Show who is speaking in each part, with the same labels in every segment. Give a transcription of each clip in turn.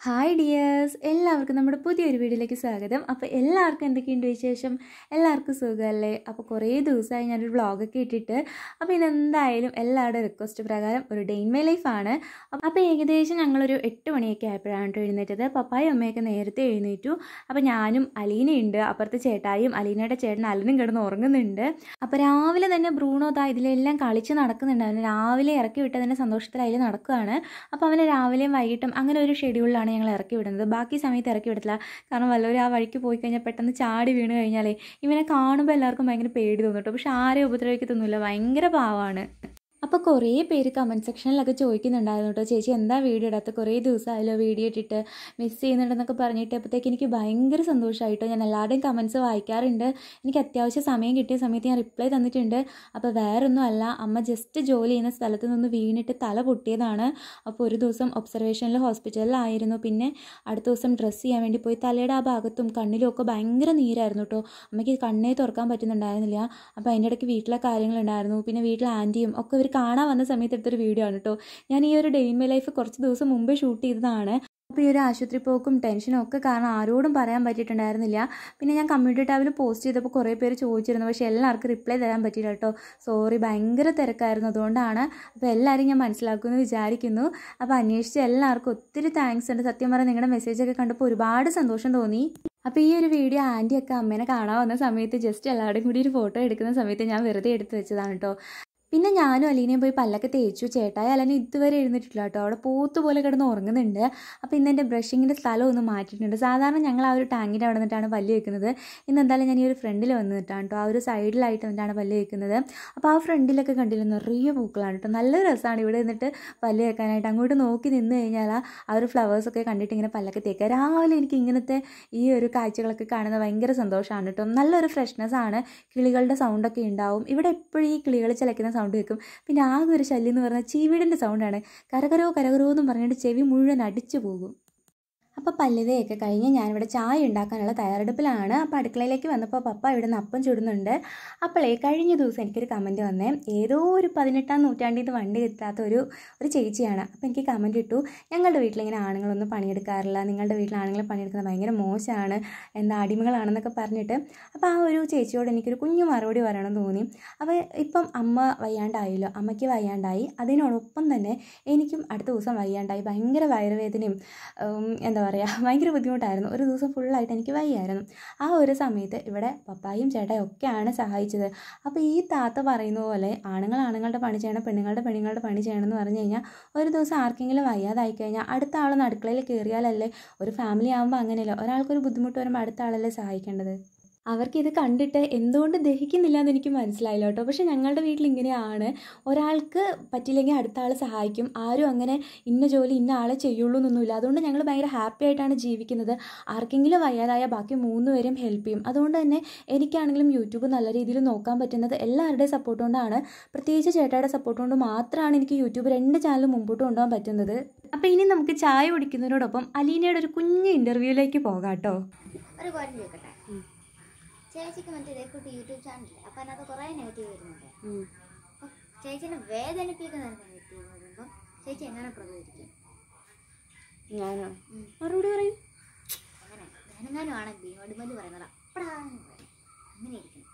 Speaker 1: Hi dears എല്ലാവർക്കും നമ്മുടെ പുതിയൊരു വീഡിയോയിലേക്ക് സ്വാഗതം അപ്പോൾ എല്ലാവർക്കും എന്തൊക്കെയുണ്ട് വിശേഷം എല്ലാവർക്കും സുഖമല്ലേ അപ്പോൾ കുറേ ദിവസമായി ഞാനൊരു വ്ളോഗൊക്കെ ഇട്ടിട്ട് അപ്പോൾ ഇതെന്തായാലും എല്ലാവരുടെയും റിക്വസ്റ്റ് പ്രകാരം ഒരു ഡെയിൻ മൈ ലൈഫാണ് അപ്പോൾ ഏകദേശം ഞങ്ങളൊരു എട്ട് മണിയൊക്കെ ആയപ്പോഴാണ് കേട്ടോ എഴുന്നേറ്റത് പപ്പായും അമ്മയൊക്കെ നേരത്തെ എഴുന്നേറ്റു അപ്പോൾ ഞാനും അലീനയുണ്ട് അപ്പുറത്തെ ചേട്ടായും അലീനയുടെ ചേട്ടൻ അലനും കിടന്ന് ഉറങ്ങുന്നുണ്ട് അപ്പോൾ രാവിലെ തന്നെ ബ്രൂണോ ദാ ഇതിലെല്ലാം കളിച്ച് നടക്കുന്നുണ്ടായിരുന്നു രാവിലെ ഇറക്കി വിട്ടതിൻ്റെ സന്തോഷത്തിൽ അതിൽ നടക്കുകയാണ് അപ്പോൾ അവന് രാവിലെയും വൈകിട്ടും അങ്ങനെ ഒരു ഷെഡ്യൂളിലാണ് ഞങ്ങൾ ഇറക്കി വിടുന്നത് ബാക്കി സമയത്ത് ഇറക്കി വിടത്തില്ല കാരണം വല്ലവരും ആ വഴിക്ക് പോയി കഴിഞ്ഞാൽ പെട്ടെന്ന് ചാടി വീണ് കഴിഞ്ഞാലേ ഇവനെ കാണുമ്പോൾ എല്ലാവർക്കും ഭയങ്കര പേടി തോന്നും കേട്ടോ പക്ഷെ ആരെയും ഉപദ്രവിക്കത്തൊന്നുമില്ല ഭയങ്കര പാവമാണ് അപ്പോൾ കുറേ പേര് കമൻറ്റ് സെക്ഷനിലൊക്കെ ചോദിക്കുന്നുണ്ടായിരുന്നു കേട്ടോ ചേച്ചി എന്താ വീഡിയോ ഇടാത്ത കുറേ ദിവസമായല്ലോ വീഡിയോ ഇട്ടിട്ട് മിസ് ചെയ്യുന്നുണ്ടെന്നൊക്കെ പറഞ്ഞിട്ട് അപ്പോഴത്തേക്ക് എനിക്ക് ഭയങ്കര സന്തോഷമായിട്ടോ ഞാൻ എല്ലാവരുടെയും കമൻസ് വായിക്കാറുണ്ട് എനിക്ക് അത്യാവശ്യം സമയം കിട്ടിയ സമയത്ത് ഞാൻ റിപ്ലൈ തന്നിട്ടുണ്ട് അപ്പോൾ വേറൊന്നും അല്ല അമ്മ ജസ്റ്റ് ജോലി ചെയ്യുന്ന സ്ഥലത്ത് നിന്ന് വീണിട്ട് തല പൊട്ടിയതാണ് അപ്പോൾ ഒരു ദിവസം ഒബ്സർവേഷനിൽ ഹോസ്പിറ്റലിലായിരുന്നു പിന്നെ അടുത്ത ദിവസം ഡ്രസ്സ് ചെയ്യാൻ വേണ്ടി പോയി തലയുടെ ആ ഭാഗത്തും കണ്ണിലും ഒക്കെ ഭയങ്കര നീരായിരുന്നു കേട്ടോ അമ്മയ്ക്ക് കണ്ണേ തുറക്കാൻ പറ്റുന്നുണ്ടായിരുന്നില്ല അപ്പോൾ അതിൻ്റെ ഇടയ്ക്ക് വീട്ടിലെ കാര്യങ്ങളുണ്ടായിരുന്നു പിന്നെ വീട്ടിലെ ആൻറ്റിയും ഒക്കെ ഇവർ കാണാൻ വന്ന സമയത്ത് എടുത്തൊരു വീഡിയോ ആണ് കേട്ടോ ഞാൻ ഈ ഒരു ഡേ ഇൻ മൈ ലൈഫ് കുറച്ച് ദിവസം മുമ്പേ ഷൂട്ട് ചെയ്തതാണ് അപ്പോൾ ഈ ഒരു ആശുപത്രി പോക്കും ടെൻഷനും ഒക്കെ കാരണം ആരോടും പറയാൻ പറ്റിയിട്ടുണ്ടായിരുന്നില്ല പിന്നെ ഞാൻ കമ്മ്യൂണിറ്റി ടാബിൽ പോസ്റ്റ് ചെയ്തപ്പോൾ കുറേ പേര് ചോദിച്ചിരുന്നു പക്ഷേ എല്ലാവർക്കും റിപ്ലൈ തരാൻ പറ്റിയില്ല കേട്ടോ സോറി ഭയങ്കര തിരക്കായിരുന്നു അതുകൊണ്ടാണ് അപ്പോൾ എല്ലാവരും ഞാൻ മനസ്സിലാക്കുമെന്ന് വിചാരിക്കുന്നു അപ്പോൾ അന്വേഷിച്ച് എല്ലാവർക്കും ഒത്തിരി താങ്ക്സ് ഉണ്ട് സത്യം പറഞ്ഞാൽ നിങ്ങളുടെ മെസ്സേജൊക്കെ കണ്ടപ്പോൾ ഒരുപാട് സന്തോഷം തോന്നി അപ്പോൾ ഈ ഒരു വീഡിയോ ആൻറ്റിയൊക്കെ അമ്മേനെ കാണാൻ വന്ന സമയത്ത് ജസ്റ്റ് എല്ലാവരുടെയും കൂടി ഒരു ഫോട്ടോ എടുക്കുന്ന സമയത്ത് ഞാൻ വെറുതെ എടുത്ത് വെച്ചതാണ് കേട്ടോ പിന്നെ ഞാനും അലീനയും പോയി പല്ലൊക്കെ തേച്ചു ചേട്ടായി അലീന ഇതുവരെ എഴുന്നിട്ടില്ല കേട്ടോ അവിടെ പോത്ത് പോലെ കിടന്ന് ഉറങ്ങുന്നുണ്ട് അപ്പോൾ ഇന്ന് എൻ്റെ ബ്രഷിങ്ങിൻ്റെ സ്ഥലം ഒന്ന് മാറ്റിയിട്ടുണ്ട് സാധാരണ ഞങ്ങൾ ആ ഒരു ടാങ്കിൻ്റെ അവിടെ നിന്നിട്ടാണ് പല്ല് വെക്കുന്നത് ഇന്ന് എന്തായാലും ഞാൻ ഈ ഒരു ഫ്രണ്ടിൽ വന്നിട്ടാണ് കേട്ടോ ആ ഒരു സൈഡിലായിട്ട് നിന്നിട്ടാണ് പല്ല് വെക്കുന്നത് അപ്പോൾ ആ ഫ്രണ്ടിലൊക്കെ കണ്ടില്ല നിറയെ പൂക്കളാണ് കേട്ടോ നല്ല രസമാണ് ഇവിടെ നിന്നിട്ട് പല്ല് വെക്കാനായിട്ട് അങ്ങോട്ട് നോക്കി നിന്ന് കഴിഞ്ഞാൽ ആ ഒരു ഫ്ലവേഴ്സൊക്കെ കണ്ടിട്ട് ഇങ്ങനെ പല്ലൊക്കെ തേക്കുക രാവിലെ എനിക്ക് ഇങ്ങനത്തെ ഈ ഒരു കാഴ്ചകളൊക്കെ കാണുന്നത് ഭയങ്കര സന്തോഷമാണ് കേട്ടോ നല്ലൊരു ഫ്രഷ്നെസ് ആണ് കിളികളുടെ സൗണ്ടൊക്കെ ഉണ്ടാവും ഇവിടെ എപ്പോഴും ഈ കിളികൾ ചിലക്കുന്ന സൗണ്ട് കേൾക്കും പിന്നെ ആകെ ഒരു ശല്യം എന്ന് പറഞ്ഞാൽ ചീവീടിൻ്റെ സൗണ്ടാണ് കരകരോ കരകരോ എന്ന് പറഞ്ഞിട്ട് ചെവി മുഴുവൻ അടിച്ചു പോകും അപ്പോൾ പല്ലുതയൊക്കെ കഴിഞ്ഞ് ഞാനിവിടെ ചായ ഉണ്ടാക്കാനുള്ള തയ്യാറെടുപ്പിലാണ് അപ്പോൾ അടുക്കളയിലേക്ക് വന്നപ്പോൾ പപ്പ ഇവിടെ നിന്ന് അപ്പം ചുടുന്നുണ്ട് അപ്പോളേ കഴിഞ്ഞ ദിവസം എനിക്കൊരു കമൻറ്റ് വന്നേ ഏതോ ഒരു പതിനെട്ടാം നൂറ്റാണ്ടിൽ നിന്ന് വണ്ടി എത്താത്ത ഒരു ഒരു ചേച്ചിയാണ് അപ്പോൾ എനിക്ക് കമൻറ്റ് ഇട്ടു ഞങ്ങളുടെ വീട്ടിലിങ്ങനെ ആണുങ്ങളൊന്നും പണിയെടുക്കാറില്ല നിങ്ങളുടെ വീട്ടിൽ ആണുങ്ങൾ പണിയെടുക്കുന്നത് ഭയങ്കര മോശമാണ് എന്താ അടിമകളാണെന്നൊക്കെ പറഞ്ഞിട്ട് അപ്പോൾ ആ ഒരു ചേച്ചിയോട് എനിക്കൊരു കുഞ്ഞു മറുപടി പറയണമെന്ന് തോന്നി അപ്പോൾ ഇപ്പം അമ്മ വയ്യാണ്ടായല്ലോ അമ്മയ്ക്ക് വയ്യാണ്ടായി അതിനോടൊപ്പം തന്നെ എനിക്കും അടുത്ത ദിവസം വയ്യാണ്ടായി ഭയങ്കര വയറുവേദനയും എന്താ പറയുക ഭയങ്കര ബുദ്ധിമുട്ടായിരുന്നു ഒരു ദിവസം ഫുള്ളായിട്ട് എനിക്ക് വയ്യായിരുന്നു ആ ഒരു സമയത്ത് ഇവിടെ പപ്പായും ചേട്ടായും ഒക്കെയാണ് സഹായിച്ചത് അപ്പോൾ ഈ താത്ത പറയുന്ന പോലെ ആണുങ്ങൾ ആണുങ്ങളുടെ പണി ചെയ്യണം പെണ്ണുങ്ങളുടെ പെണ്ണുങ്ങളുടെ പണി ചെയ്യണം എന്ന് പറഞ്ഞു കഴിഞ്ഞാൽ ഒരു ദിവസം ആർക്കെങ്കിലും വയ്യാതായി കഴിഞ്ഞാൽ അടുത്ത ആൾ അടുക്കളയിൽ കയറിയാലല്ലേ ഒരു ഫാമിലി ആകുമ്പോൾ അങ്ങനെയല്ല ഒരാൾക്കൊരു ബുദ്ധിമുട്ട് വരുമ്പോൾ അടുത്ത ആളല്ലേ സഹായിക്കേണ്ടത് അവർക്ക് ഇത് കണ്ടിട്ട് എന്തുകൊണ്ട് ദഹിക്കുന്നില്ല എന്ന് എനിക്ക് മനസ്സിലായില്ല കേട്ടോ പക്ഷേ ഞങ്ങളുടെ വീട്ടിൽ ഇങ്ങനെയാണ് ഒരാൾക്ക് പറ്റില്ലെങ്കിൽ അടുത്ത ആൾ സഹായിക്കും ആരും അങ്ങനെ ഇന്ന ജോലി ഇന്ന ആളെ ചെയ്യുള്ളൂ എന്നൊന്നുമില്ല അതുകൊണ്ട് ഞങ്ങൾ ഭയങ്കര ഹാപ്പി ആയിട്ടാണ് ജീവിക്കുന്നത് ആർക്കെങ്കിലും വയ്യാതായ ബാക്കി മൂന്ന് പേരും ഹെൽപ്പ് ചെയ്യും അതുകൊണ്ട് തന്നെ എനിക്കാണെങ്കിലും യൂട്യൂബ് നല്ല രീതിയിൽ നോക്കാൻ പറ്റുന്നത് എല്ലാവരുടെയും സപ്പോർട്ട് കൊണ്ടാണ് പ്രത്യേകിച്ച് ചേട്ടായുടെ സപ്പോർട്ട് കൊണ്ട് മാത്രമാണ് എനിക്ക് യൂട്യൂബ് രണ്ട് ചാനൽ മുമ്പോട്ട് കൊണ്ടുപോകാൻ പറ്റുന്നത് അപ്പോൾ ഇനി നമുക്ക് ചായ കുടിക്കുന്നതിനോടൊപ്പം അലീനയുടെ ഒരു കുഞ്ഞ് ഇൻ്റർവ്യൂയിലേക്ക് പോകാം കേട്ടോ
Speaker 2: ഒരു കാര്യം ചോദിക്കട്ടെ ചേച്ചിക്ക് മറ്റേ ഇതേക്കൂട്ട് യൂട്യൂബ് ചാനലില്ലേ അപ്പം അതിനകത്ത് കുറേ നെഗറ്റീവ് വരുന്നുണ്ട് അപ്പം ചേച്ചിനെ വേദനിപ്പിക്കുന്ന നെഗറ്റീവ് വരുമ്പം ചേച്ചി എങ്ങനെ പ്രതികരിക്കും
Speaker 1: ഞാനോ മറുപടി പറയും
Speaker 2: അങ്ങനെ ഞാനെങ്ങാനും ആണെങ്കിൽ മടുമല് പറയുന്നത് അപ്പടാ എന്ന് പറയും. അങ്ങനെ ഇരിക്കണം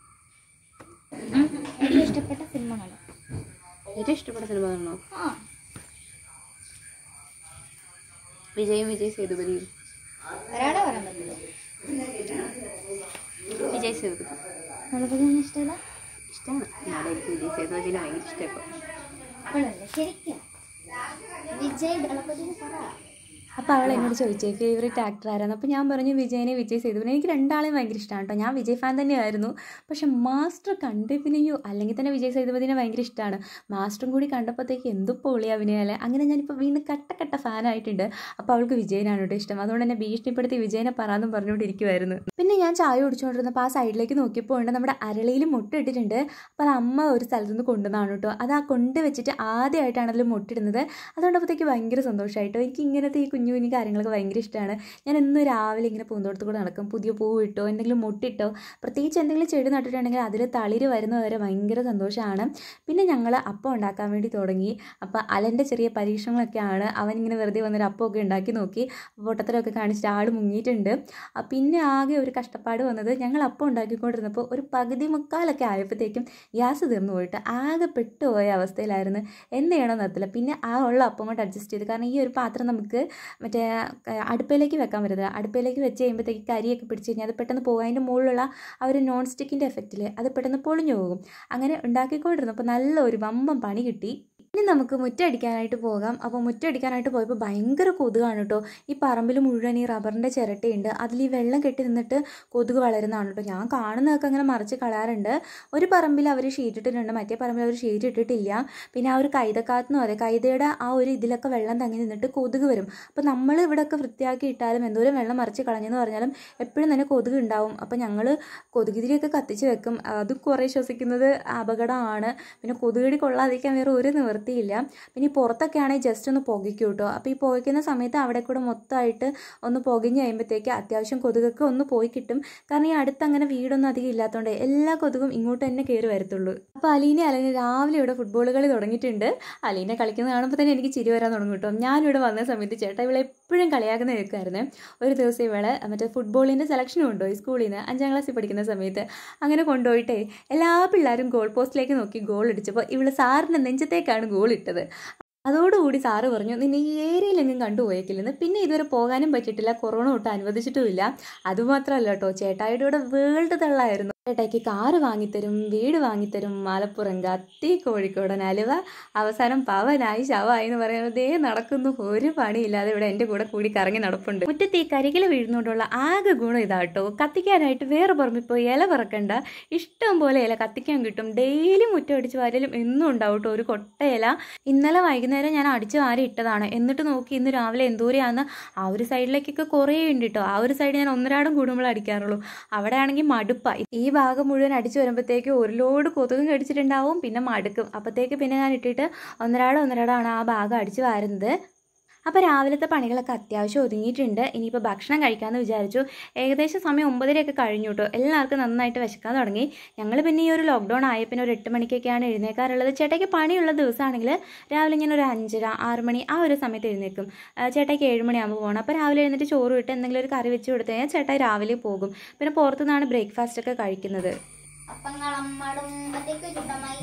Speaker 2: ഏറ്റവും ഇഷ്ടപ്പെട്ട സിനിമകൾ
Speaker 1: ഏറ്റവും ഇഷ്ടപ്പെട്ട സിനിമ കാണണോ
Speaker 2: ആ
Speaker 1: വിജയും വിജയ് സേതുപതിയും
Speaker 2: ഒരാളെ പറയാൻ പറ്റുള്ളൂ
Speaker 1: വിജയ് സേതുപതി
Speaker 2: മുളകുപൊടി ഇഷ്ടമല്ല
Speaker 1: ഇഷ്ടമാണ് എന്നാലും എനിക്ക് വിജയ് സേതുപതിനെ ഭയങ്കര ഇഷ്ടമാണ്
Speaker 2: ഇപ്പോഴല്ലേ ശരിക്കും വിജയ് ദളപതിന് പറ
Speaker 1: അപ്പോൾ അവൾ എന്നോട് ചോദിച്ചേ ഫേവറേറ്റ് ആക്ടർ ആരാണ് അപ്പോൾ ഞാൻ പറഞ്ഞു വിജയനെ വിജയ് സേതുവിനെ എനിക്ക് രണ്ടാളെയും ഭയങ്കര ഇഷ്ടമാണ് കേട്ടോ ഞാൻ വിജയ് ഫാൻ തന്നെയായിരുന്നു പക്ഷെ മാസ്റ്റർ കണ്ടേ പിന്നെയോ അല്ലെങ്കിൽ തന്നെ വിജയ് സേതുപതിനെ ഭയങ്കര ഇഷ്ടമാണ് മാസ്റ്ററും കൂടി കണ്ടപ്പോഴത്തേക്ക് എന്തു പൊളി അഭിനയല്ലേ അങ്ങനെ ഞാനിപ്പോൾ വീണ്ടും കട്ട കട്ട ഫാനായിട്ടുണ്ട് അപ്പോൾ അവൾക്ക് വിജയനാണ് കേട്ടോ ഇഷ്ടം അതുകൊണ്ട് തന്നെ ഭീഷണിപ്പെടുത്തി വിജയനെ പറയാമെന്നും പറഞ്ഞുകൊണ്ടിരിക്കുമായിരുന്നു പിന്നെ ഞാൻ ചായ കുടിച്ചുകൊണ്ടിരുന്നപ്പോൾ ആ സൈഡിലേക്ക് നോക്കിയപ്പോൾ ഉണ്ട് നമ്മുടെ അരളിയിൽ മുട്ടിട്ടിട്ടുണ്ട് അപ്പോൾ അത് അമ്മ ഒരു സ്ഥലത്തു നിന്ന് കൊണ്ടുവന്നാണ് കേട്ടോ അത് ആ കൊണ്ട് വെച്ചിട്ട് ആദ്യമായിട്ടാണ് അതിൽ മുട്ടിടുന്നത് അതുകൊണ്ട് അപ്പോഴത്തേക്ക് ഭയങ്കര സന്തോഷമായിട്ടോ എനിക്ക് ഇങ്ങനത്തെ ഈ കുഞ്ഞു കുഞ്ഞു കാര്യങ്ങളൊക്കെ ഭയങ്കര ഇഷ്ടമാണ് ഞാൻ എന്നും രാവിലെ ഇങ്ങനെ പൂന്തോട്ടത്തിൽ കൂടെ നടക്കും പുതിയ പൂവ് ഇട്ടോ എന്തെങ്കിലും മുട്ടിട്ടോ പ്രത്യേകിച്ച് എന്തെങ്കിലും ചെടി നട്ടിട്ടുണ്ടെങ്കിൽ അതിൽ തളിര് വരുന്നവരെ ഭയങ്കര സന്തോഷമാണ് പിന്നെ ഞങ്ങൾ അപ്പം ഉണ്ടാക്കാൻ വേണ്ടി തുടങ്ങി അപ്പോൾ അലൻ്റെ ചെറിയ പരീക്ഷണങ്ങളൊക്കെയാണ് അവനിങ്ങനെ വെറുതെ വന്നൊരു അപ്പമൊക്കെ ഉണ്ടാക്കി നോക്കി പൊട്ടത്തരമൊക്കെ കാണിച്ചിട്ട് ആൾ മുങ്ങിയിട്ടുണ്ട് ആ, പിന്നെ ആകെ ഒരു കഷ്ടപ്പാട് വന്നത് ഞങ്ങൾ അപ്പം ഉണ്ടാക്കിക്കൊണ്ടിരുന്നപ്പോൾ ഒരു പകുതി മുക്കാലൊക്കെ ആയപ്പോഴത്തേക്കും ഗ്യാസ് തീർന്നു പോയിട്ട് ആകെ പെട്ടുപോയ അവസ്ഥയിലായിരുന്നു എന്ത് ചെയ്യണമെന്ന് അറിയത്തില്ല പിന്നെ ആ ഉള്ള അപ്പം കൊണ്ട് അഡ്ജസ്റ്റ് ചെയ്തു കാരണം ഈ ഒരു പാത്രം നമുക്ക് മറ്റേ ആ, അടുപ്പിലേക്ക് വെക്കാൻ പറ്റത്തില്ല അടുപ്പിലേക്ക് വെച്ച് കഴിയുമ്പോഴത്തേക്ക് കരിയൊക്കെ പിടിച്ച് കഴിഞ്ഞാൽ അത് പെട്ടെന്ന് പോകും അതിൻ്റെ മുകളിലുള്ള ആ ഒരു നോൺ സ്റ്റിക്കിൻ്റെ എഫക്റ്റിൽ അത് പെട്ടെന്ന് പൊളിഞ്ഞു പോകും അങ്ങനെ ഉണ്ടാക്കിക്കൊണ്ടിരുന്നപ്പോൾ നല്ല ഒരു വമ്പം പണി കിട്ടി ഇനി നമുക്ക് മുറ്റടിക്കാനായിട്ട് പോകാം അപ്പോൾ മുറ്റടിക്കാനായിട്ട് പോയപ്പോൾ ഭയങ്കര കൊതുകാണ് കേട്ടോ ഈ പറമ്പിൽ മുഴുവൻ ഈ റബ്ബറിൻ്റെ ചിരട്ടയുണ്ട് അതിൽ ഈ വെള്ളം കെട്ടി നിന്നിട്ട് കൊതുക് വളരുന്നതാണ് കേട്ടോ ഞാൻ കാണുന്നതൊക്കെ അങ്ങനെ മറിച്ച് കളയാറുണ്ട് ഒരു പറമ്പിൽ അവർ ഷീറ്റ് ഇട്ടിട്ടുണ്ട് മറ്റേ പറമ്പിൽ അവർ ഷീറ്റ് ഇട്ടിട്ടില്ല പിന്നെ ആ ഒരു കൈതക്കാത്തെന്ന് പറയും കൈതയുടെ ആ ഒരു ഇതിലൊക്കെ വെള്ളം തങ്ങി നിന്നിട്ട് കൊതുക് വരും അപ്പോൾ നമ്മൾ ഇവിടെയൊക്കെ വൃത്തിയാക്കി ഇട്ടാലും എന്തോരം വെള്ളം മറിച്ച് കളഞ്ഞെന്ന് പറഞ്ഞാലും എപ്പോഴും തന്നെ കൊതുക് ഉണ്ടാവും അപ്പോൾ ഞങ്ങൾ കൊതുകുതിരിയൊക്കെ കത്തിച്ച് വെക്കും അത് കുറേ ശ്വസിക്കുന്നത് അപകടമാണ് പിന്നെ കൊതുകടി കൊള്ളാതിരിക്കാൻ വേറെ ഒരു നിവൃത്തിയില്ല പിന്നെ ഈ പുറത്തൊക്കെ ആണെങ്കിൽ ജസ്റ്റ് ഒന്ന് പുകയ്ക്കും കേട്ടോ അപ്പോൾ ഈ പുകയ്ക്കുന്ന സമയത്ത് അവിടെ കൂടെ മൊത്തമായിട്ട് ഒന്ന് പുകഞ്ഞ് കഴിയുമ്പോഴത്തേക്ക് അത്യാവശ്യം കൊതുകൊക്കെ ഒന്ന് പോയി കിട്ടും കാരണം ഈ അടുത്ത് അങ്ങനെ വീടൊന്നും അധികം ഇല്ലാത്തതുകൊണ്ട് എല്ലാ കൊതുകും ഇങ്ങോട്ട് തന്നെ കയറി വരത്തുള്ളൂ അപ്പോൾ അലീനെ അല്ലെങ്കിൽ രാവിലെ ഇവിടെ ഫുട്ബോൾ കളി തുടങ്ങിയിട്ടുണ്ട് അലീനെ കളിക്കുന്നത് കാണുമ്പോൾ തന്നെ എനിക്ക് ചിരി വരാൻ തുടങ്ങും കേട്ടോ ഞാനിവിടെ വന്ന സമയത്ത് ചേട്ടാ ഇവളെ എപ്പോഴും കളിയാക്കുന്ന കേൾക്കായിരുന്നു ഒരു ദിവസം ഇവളെ മറ്റേ ഫുട്ബോളിൻ്റെ സെലക്ഷനും കൊണ്ടുപോയി സ്കൂളിൽ നിന്ന് അഞ്ചാം ക്ലാസ്സിൽ പഠിക്കുന്ന സമയത്ത് അങ്ങനെ കൊണ്ടുപോയിട്ടേ എല്ലാ പിള്ളേരും ഗോൾ പോസ്റ്റിലേക്ക് നോക്കി ഗോൾ അടിച്ചപ്പോൾ ഇവള് സാറിൻ്റെ നെഞ്ചത്തേക്കാണ് ഗോൾ ഇട്ടത് അതോടുകൂടി സാറ് പറഞ്ഞു നിന്നെ ഈ ഏരിയയിലെങ്ങും കണ്ടുപോയേക്കില്ലെന്ന് പിന്നെ ഇതുവരെ പോകാനും പറ്റിയിട്ടില്ല കൊറോണ തൊട്ട് അനുവദിച്ചിട്ടുമില്ല അതുമാത്രമല്ല കേട്ടോ ചേട്ടായിയുടെ കൂടെ വേൾഡ് തള്ളായിരുന്നു ചേട്ടായിക്ക് കാറ് വാങ്ങിത്തരും വീട് വാങ്ങിത്തരും മലപ്പുറം കത്തി കോഴിക്കോടൻ അലുവ അവസാനം പവനായി ശവമായി എന്ന് പറയുന്നത് ദേ നടക്കുന്നു ഒരു പണിയില്ലാതെ ഇവിടെ എൻ്റെ കൂടെ കൂടി കറങ്ങി നടപ്പുണ്ട് മുറ്റത്ത് ഈ കരികിൽ വീഴുന്നതുകൊണ്ടുള്ള ആകെ ഗുണം ഇതാട്ടോ കത്തിക്കാനായിട്ട് വേറെ പുറമെ പോയി ഇല പറക്കണ്ട ഇഷ്ടം പോലെ ഇല കത്തിക്കാൻ കിട്ടും ഡെയിലി മുറ്റം അടിച്ച് വാരലും എന്നും ഉണ്ടാവും കേട്ടോ ഒരു കൊട്ട ഇല ഇന്നലെ വൈകുന്നേരം ഞാൻ അടിച്ച് വാരി ഇട്ടതാണ് എന്നിട്ട് നോക്കി ഇന്ന് രാവിലെ എന്തോരെയാന്ന് ആ ഒരു സൈഡിലേക്കൊക്കെ കുറേ ഉണ്ട് കേട്ടോ ആ ഒരു സൈഡ് ഞാൻ ഒന്നരാടും കൂടുമ്പോൾ അടിക്കാറുള്ളൂ അവിടെ ആണെങ്കിൽ മടുപ്പായി ഈ ഭാഗം മുഴുവൻ അടിച്ചു വരുമ്പോഴത്തേക്ക് ഒരു ലോഡ് കൊതുകും കടിച്ചിട്ടുണ്ടാവും പിന്നെ മടുക്കും അപ്പോഴത്തേക്ക് പിന്നെ ഞാൻ ഇട്ടിട്ട് ഒന്നരാടം ഒന്നരാടാണ് ആ ഭാഗം അടിച്ചു വാരുന്നത് അപ്പോൾ രാവിലത്തെ പണികളൊക്കെ അത്യാവശ്യം ഒതുങ്ങിയിട്ടുണ്ട് ഇനിയിപ്പോൾ ഭക്ഷണം കഴിക്കാമെന്ന് വിചാരിച്ചു ഏകദേശം സമയം ഒമ്പതരയൊക്കെ കഴിഞ്ഞു കേട്ടോ എല്ലാവർക്കും നന്നായിട്ട് വിശക്കാൻ തുടങ്ങി ഞങ്ങൾ പിന്നെ ഈ ഒരു ലോക്ക്ഡൗൺ ആയ പിന്നെ ഒരു എട്ട് മണിക്കൊക്കെയാണ് എഴുന്നേക്കാറുള്ളത് ചേട്ടയ്ക്ക് പണിയുള്ള ദിവസമാണെങ്കിൽ രാവിലെ ഇങ്ങനെ ഒരു അഞ്ചര ആറ് മണി ആ ഒരു സമയത്ത് എഴുന്നേക്കും ആ, ചേട്ടായിക്ക് ഏഴ് മണിയാകുമ്പോൾ പോകണം അപ്പോൾ രാവിലെ എഴുന്നേറ്റ് ചോറ് ഇട്ട് എന്തെങ്കിലും ഒരു കറി വെച്ച് കൊടുത്തു കഴിഞ്ഞാൽ ചേട്ടായി രാവിലെ പോകും പിന്നെ പുറത്തുനിന്നാണ് ബ്രേക്ക്ഫാസ്റ്റ് ഒക്കെ കഴിക്കുന്നത്
Speaker 2: അപ്പങ്ങളമ്മടുമ്പത്തേക്ക് ചുട്ടമായി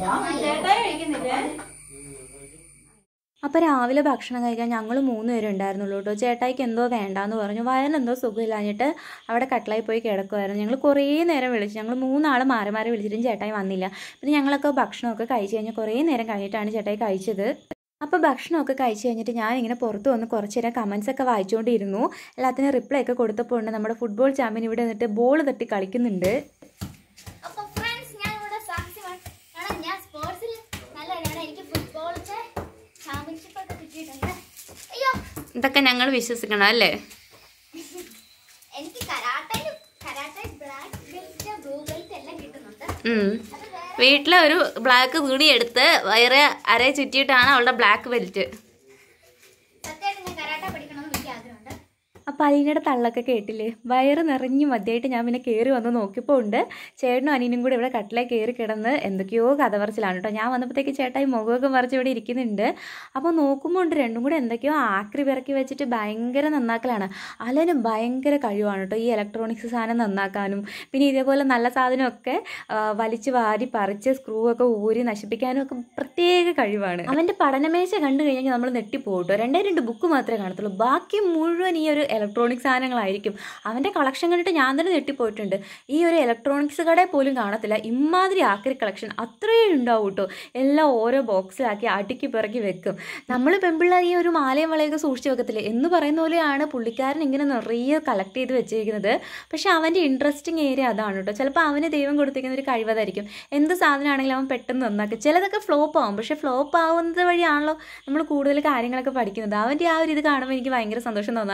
Speaker 1: അപ്പോൾ രാവിലെ ഭക്ഷണം കഴിക്കാൻ ഞങ്ങൾ മൂന്ന് പേരും ഉണ്ടായിരുന്നുള്ളൂ കേട്ടോ ചേട്ടായിക്ക് എന്തോ വേണ്ടാന്ന് പറഞ്ഞു വയറിനെന്തോ സുഖമില്ലാഞ്ഞിട്ട് അവിടെ കട്ടിലായി പോയി കിടക്കുമായിരുന്നു ഞങ്ങൾ കുറേ നേരം വിളിച്ചു ഞങ്ങൾ മൂന്നാൾ മാറി മാറി വിളിച്ചിട്ടും ചേട്ടായി വന്നില്ല പിന്നെ ഞങ്ങളൊക്കെ ഭക്ഷണമൊക്കെ കഴിച്ച് കഴിഞ്ഞ് കുറേ നേരം കഴിഞ്ഞിട്ടാണ് ചേട്ടായി കഴിച്ചത് അപ്പോൾ ഭക്ഷണമൊക്കെ കഴിച്ച് കഴിഞ്ഞിട്ട് ഞാൻ ഇങ്ങനെ പുറത്ത് വന്ന് കുറച്ച് നേരം കമൻസ് ഒക്കെ വായിച്ചുകൊണ്ടിരുന്നു എല്ലാത്തിനും റിപ്ലൈ ഒക്കെ കൊടുത്തപ്പോൾ ഉണ്ട് നമ്മുടെ ഫുട്ബോൾ ചാമ്പ്യൻ ഇവിടെ നിന്നിട്ട് ബോൾ തട്ടി കളിക്കുന്നുണ്ട്
Speaker 2: അപ്പൊ ഫ്രണ്ട്സ് ഞാൻ ഇവിടെ സാക്ഷ്യമാണ് കാരണം ഞാൻ സ്പോർട്സിൽ നല്ലതാണ് എനിക്ക് ഫുട്ബോളിന്റെ ചാമ്പ്യൻഷിപ്പ് ഒക്കെ കിട്ടിയിട്ടുണ്ട് അയ്യോ
Speaker 1: ഇതൊക്കെ ഞങ്ങൾ വിശ്വസിക്കണം അല്ലേ
Speaker 2: എനിക്ക് കരാട്ടയിൽ karate black belt blue belt എല്ലാം കിട്ടുന്നുണ്ട് അത് വേറെ
Speaker 1: വീട്ടിലെ ഒരു ബ്ലാക്ക് തുണി എടുത്ത് വയറ് അര ചുറ്റിയിട്ടാണ് അവളുടെ ബ്ലാക്ക് ബെൽറ്റ്
Speaker 2: സത്യമായിട്ട് ഞാൻ കരാട്ട പഠിക്കണമെന്ന് എനിക്ക് ആഗ്രഹമുണ്ട്
Speaker 1: അപ്പം അലീനയുടെ തള്ളൊക്കെ കേട്ടില്ലേ വയറ് നിറഞ്ഞ് മതിയായിട്ട് ഞാൻ പിന്നെ കയറി വന്ന് നോക്കിയപ്പോൾ ഉണ്ട് ചേട്ടനും അനിയനും കൂടെ ഇവിടെ കട്ടിലേ കയറി കിടന്ന് എന്തൊക്കെയോ കഥ പറച്ചിലാണ് കേട്ടോ ഞാൻ വന്നപ്പോഴത്തേക്ക് ചേട്ടായി മുഖമൊക്കെ മറിച്ച് ഇവിടെ ഇരിക്കുന്നുണ്ട് അപ്പോൾ നോക്കുമ്പോൾ ഉണ്ട് രണ്ടും കൂടെ എന്തൊക്കെയോ ആക്രി പിറക്കി വെച്ചിട്ട് ഭയങ്കര നന്നാക്കലാണ് അലന് ഭയങ്കര കഴിവാണ് കേട്ടോ ഈ ഇലക്ട്രോണിക്സ് സാധനം നന്നാക്കാനും പിന്നെ ഇതേപോലെ നല്ല സാധനമൊക്കെ ആ, വലിച്ച് വാരി പറിച്ച് സ്ക്രൂ ഒക്കെ ഊരി നശിപ്പിക്കാനും ഒക്കെ പ്രത്യേക കഴിവാണ് അവൻ്റെ പഠനമേശ കണ്ടു കഴിഞ്ഞാൽ നമ്മൾ നെട്ടിപ്പോകും കേട്ടോ രണ്ടേ രണ്ട് ബുക്ക് മാത്രമേ കാണത്തുള്ളൂ ബാക്കി മുഴുവൻ ഈ ഒരു ഇലക്ട്രോണിക് സാധനങ്ങളായിരിക്കും അവൻ്റെ കളക്ഷൻ കണ്ടിട്ട് ഞാൻ തന്നെ നെട്ടിപ്പോയിട്ടുണ്ട് ഈ ഒരു ഇലക്ട്രോണിക്സ് കടയിൽ പോലും കാണത്തില്ല ഇമാതിരി ആക്രി കളക്ഷൻ അത്രയും ഉണ്ടാവും കേട്ടോ എല്ലാം ഓരോ ബോക്സിലാക്കി അടുക്കി പിറക്കി വെക്കും നമ്മൾ പെൺപിള്ളേർ ഈ ഒരു മാലയും വളയൊക്കെ സൂക്ഷിച്ച് വെക്കത്തില്ലേ എന്ന് പറയുന്ന പോലെയാണ് പുള്ളിക്കാരൻ ഇങ്ങനെ നിറയെ കളക്ട് ചെയ്ത് വെച്ചേക്കുന്നത് പക്ഷെ അവൻ്റെ ഇൻട്രസ്റ്റിംഗ് ഏരിയ അതാണ് കേട്ടോ ചിലപ്പോൾ അവന് ദൈവം കൊടുത്തിരിക്കുന്ന ഒരു കഴിവതായിരിക്കും എന്ത് സാധനമാണെങ്കിലും അവൻ പെട്ടെന്ന് നന്നാക്കും ചിലതൊക്കെ ഫ്ലോപ്പ് ആവും പക്ഷെ ഫ്ലോപ്പ് ആവുന്നത് വഴിയാണല്ലോ നമ്മൾ കൂടുതൽ കാര്യങ്ങളൊക്കെ പഠിക്കുന്നത് അവൻ്റെ ആ ഒരു ഇത് കാണുമ്പോൾ എനിക്ക് ഭയങ്കര സന്തോഷം തോന്നാറുണ്ട്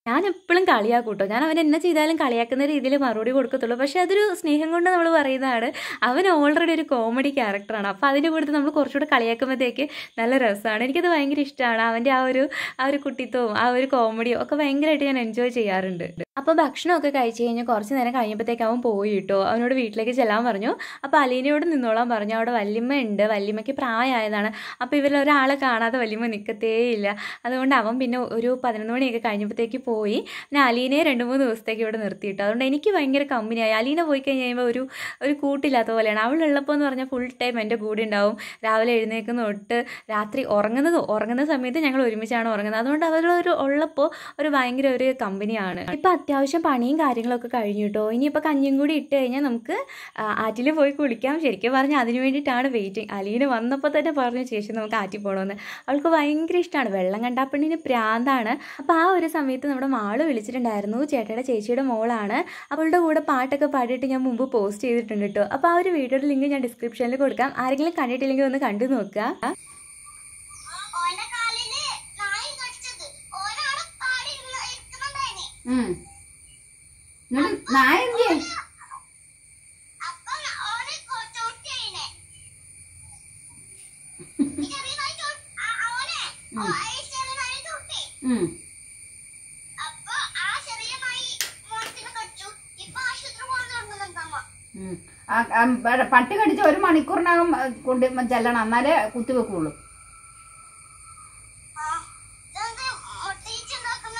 Speaker 1: ഞാൻ എപ്പോഴും കളിയാക്കും കേട്ടോ ഞാൻ അവൻ എന്നെ ചെയ്താലും കളിയാക്കുന്ന രീതിയിൽ മറുപടി കൊടുക്കത്തുള്ളൂ പക്ഷേ അതൊരു സ്നേഹം കൊണ്ട് നമ്മൾ പറയുന്നതാണ് അവൻ ഓൾറെഡി ഒരു കോമഡി ക്യാരക്ടറാണ് അപ്പോൾ അതിൻ്റെ കൂടെ നമ്മൾ കുറച്ചുകൂടെ കളിയാക്കുമ്പോഴത്തേക്ക് നല്ല രസമാണ് എനിക്കത് ഭയങ്കര ഇഷ്ടമാണ് അവൻ്റെ ആ ഒരു ആ ഒരു കുട്ടിത്വവും ആ ഒരു കോമഡിയും ഒക്കെ ഭയങ്കരമായിട്ട് ഞാൻ എൻജോയ് ചെയ്യാറുണ്ട് അപ്പോൾ ഭക്ഷണമൊക്കെ കഴിച്ച് കഴിഞ്ഞ് കുറച്ച് നേരം കഴിഞ്ഞപ്പോഴത്തേക്ക് അവൻ പോയി കേട്ടോ അവനോട് വീട്ടിലേക്ക് ചെല്ലാൻ പറഞ്ഞു അപ്പോൾ അലീനയോട് നിന്നോളാൻ പറഞ്ഞു അവിടെ വല്യമ്മ ഉണ്ട് വല്യമ്മയ്ക്ക് പ്രായമായതാണ് അപ്പോൾ ഇവരിൽ ഒരാളെ കാണാതെ വല്യമ്മ നിൽക്കത്തേയില്ല അതുകൊണ്ട് അവൻ പിന്നെ ഒരു പതിനൊന്ന് മണിയൊക്കെ കഴിഞ്ഞപ്പോഴത്തേക്ക് പോയി പിന്നെ അലീനയെ രണ്ട് മൂന്ന് ദിവസത്തേക്ക് ഇവിടെ നിർത്തിയിട്ടു അതുകൊണ്ട് എനിക്ക് ഭയങ്കര കമ്പനിയായി അലീന പോയി കഴിഞ്ഞ് കഴിയുമ്പോൾ ഒരു ഒരു കൂട്ടില്ലാത്ത പോലെയാണ് അവളുള്ളപ്പോൾ എന്ന് പറഞ്ഞാൽ ഫുൾ ടൈം എൻ്റെ കൂടെ ഉണ്ടാവും രാവിലെ എഴുന്നേക്കുന്ന തൊട്ട് രാത്രി ഉറങ്ങുന്നത് ഉറങ്ങുന്ന സമയത്ത് ഞങ്ങൾ ഒരുമിച്ചാണ് ഉറങ്ങുന്നത് അതുകൊണ്ട് അവരൊരു ഉള്ളപ്പോൾ ഒരു ഭയങ്കര ഒരു കമ്പനിയാണ് ഇപ്പം അത്യാവശ്യം പണിയും കാര്യങ്ങളൊക്കെ കഴിഞ്ഞു കേട്ടോ ഇനിയിപ്പോൾ കഞ്ഞിയും കൂടി ഇട്ട് കഴിഞ്ഞാൽ നമുക്ക് ആറ്റിൽ പോയി കുളിക്കാം ശരിക്കും പറഞ്ഞാൽ അതിന് വേണ്ടിയിട്ടാണ് വെയിറ്റിംഗ് അലീന വന്നപ്പോൾ തന്നെ പറഞ്ഞു ചേച്ചി നമുക്ക് ആറ്റിൽ പോകണമെന്ന് അവൾക്ക് ഭയങ്കര ഇഷ്ടമാണ് വെള്ളം കണ്ടാ പെണ്ണിന് പ്രാന്താണ് അപ്പോൾ ആ ഒരു സമയത്ത് നമ്മുടെ മാള് വിളിച്ചിട്ടുണ്ടായിരുന്നു ചേട്ടയുടെ ചേച്ചിയുടെ മോളാണ് അവളുടെ കൂടെ പാട്ടൊക്കെ പാടിയിട്ട് ഞാൻ മുമ്പ് പോസ്റ്റ് ചെയ്തിട്ടുണ്ട് കേട്ടോ അപ്പോൾ ആ ഒരു വീഡിയോയുടെ ലിങ്ക് ഞാൻ ഡിസ്ക്രിപ്ഷനിൽ കൊടുക്കാം ആരെങ്കിലും കണ്ടിട്ടില്ലെങ്കിൽ ഒന്ന് കണ്ടു നോക്കുക
Speaker 2: ഓന്റെ കാലില് നായി കടിച്ചത് ഓനാണ് പാടി ഇരിക്കുന്നുണ്ടായിന്
Speaker 3: ഉം. എന്നിട്ട് നായ എന്തിയെ
Speaker 2: അപ്പൊ ഓന് ചൊട്ടിയിനെ ചെറിയ നായി ചൊ- ആ- ഓനെ ഓ, ഈ ചെറിയ നായി ചൊട്ടി
Speaker 3: ഉം.
Speaker 2: അപ്പൊ ആ ചെറിയ നായി മോളത്തിന് കടിച്ചു ഇപ്പൊ ആശുപത്രി പോകാൻ തുടങ്ങുന്നുണ്ടമ്മ
Speaker 3: ഉം. ആ, ആ, ബ- പട്ടി കടിച്ച് ഒരു മണിക്കൂറിനകം ആ, കൊണ്ട് ചെല്ലണം എന്നാലേ കുത്തിവെക്കുള്ളൂ
Speaker 2: ആ ഇതെന്ത് മുട്ടയിച്ചുണ്ടാക്കുന്നേ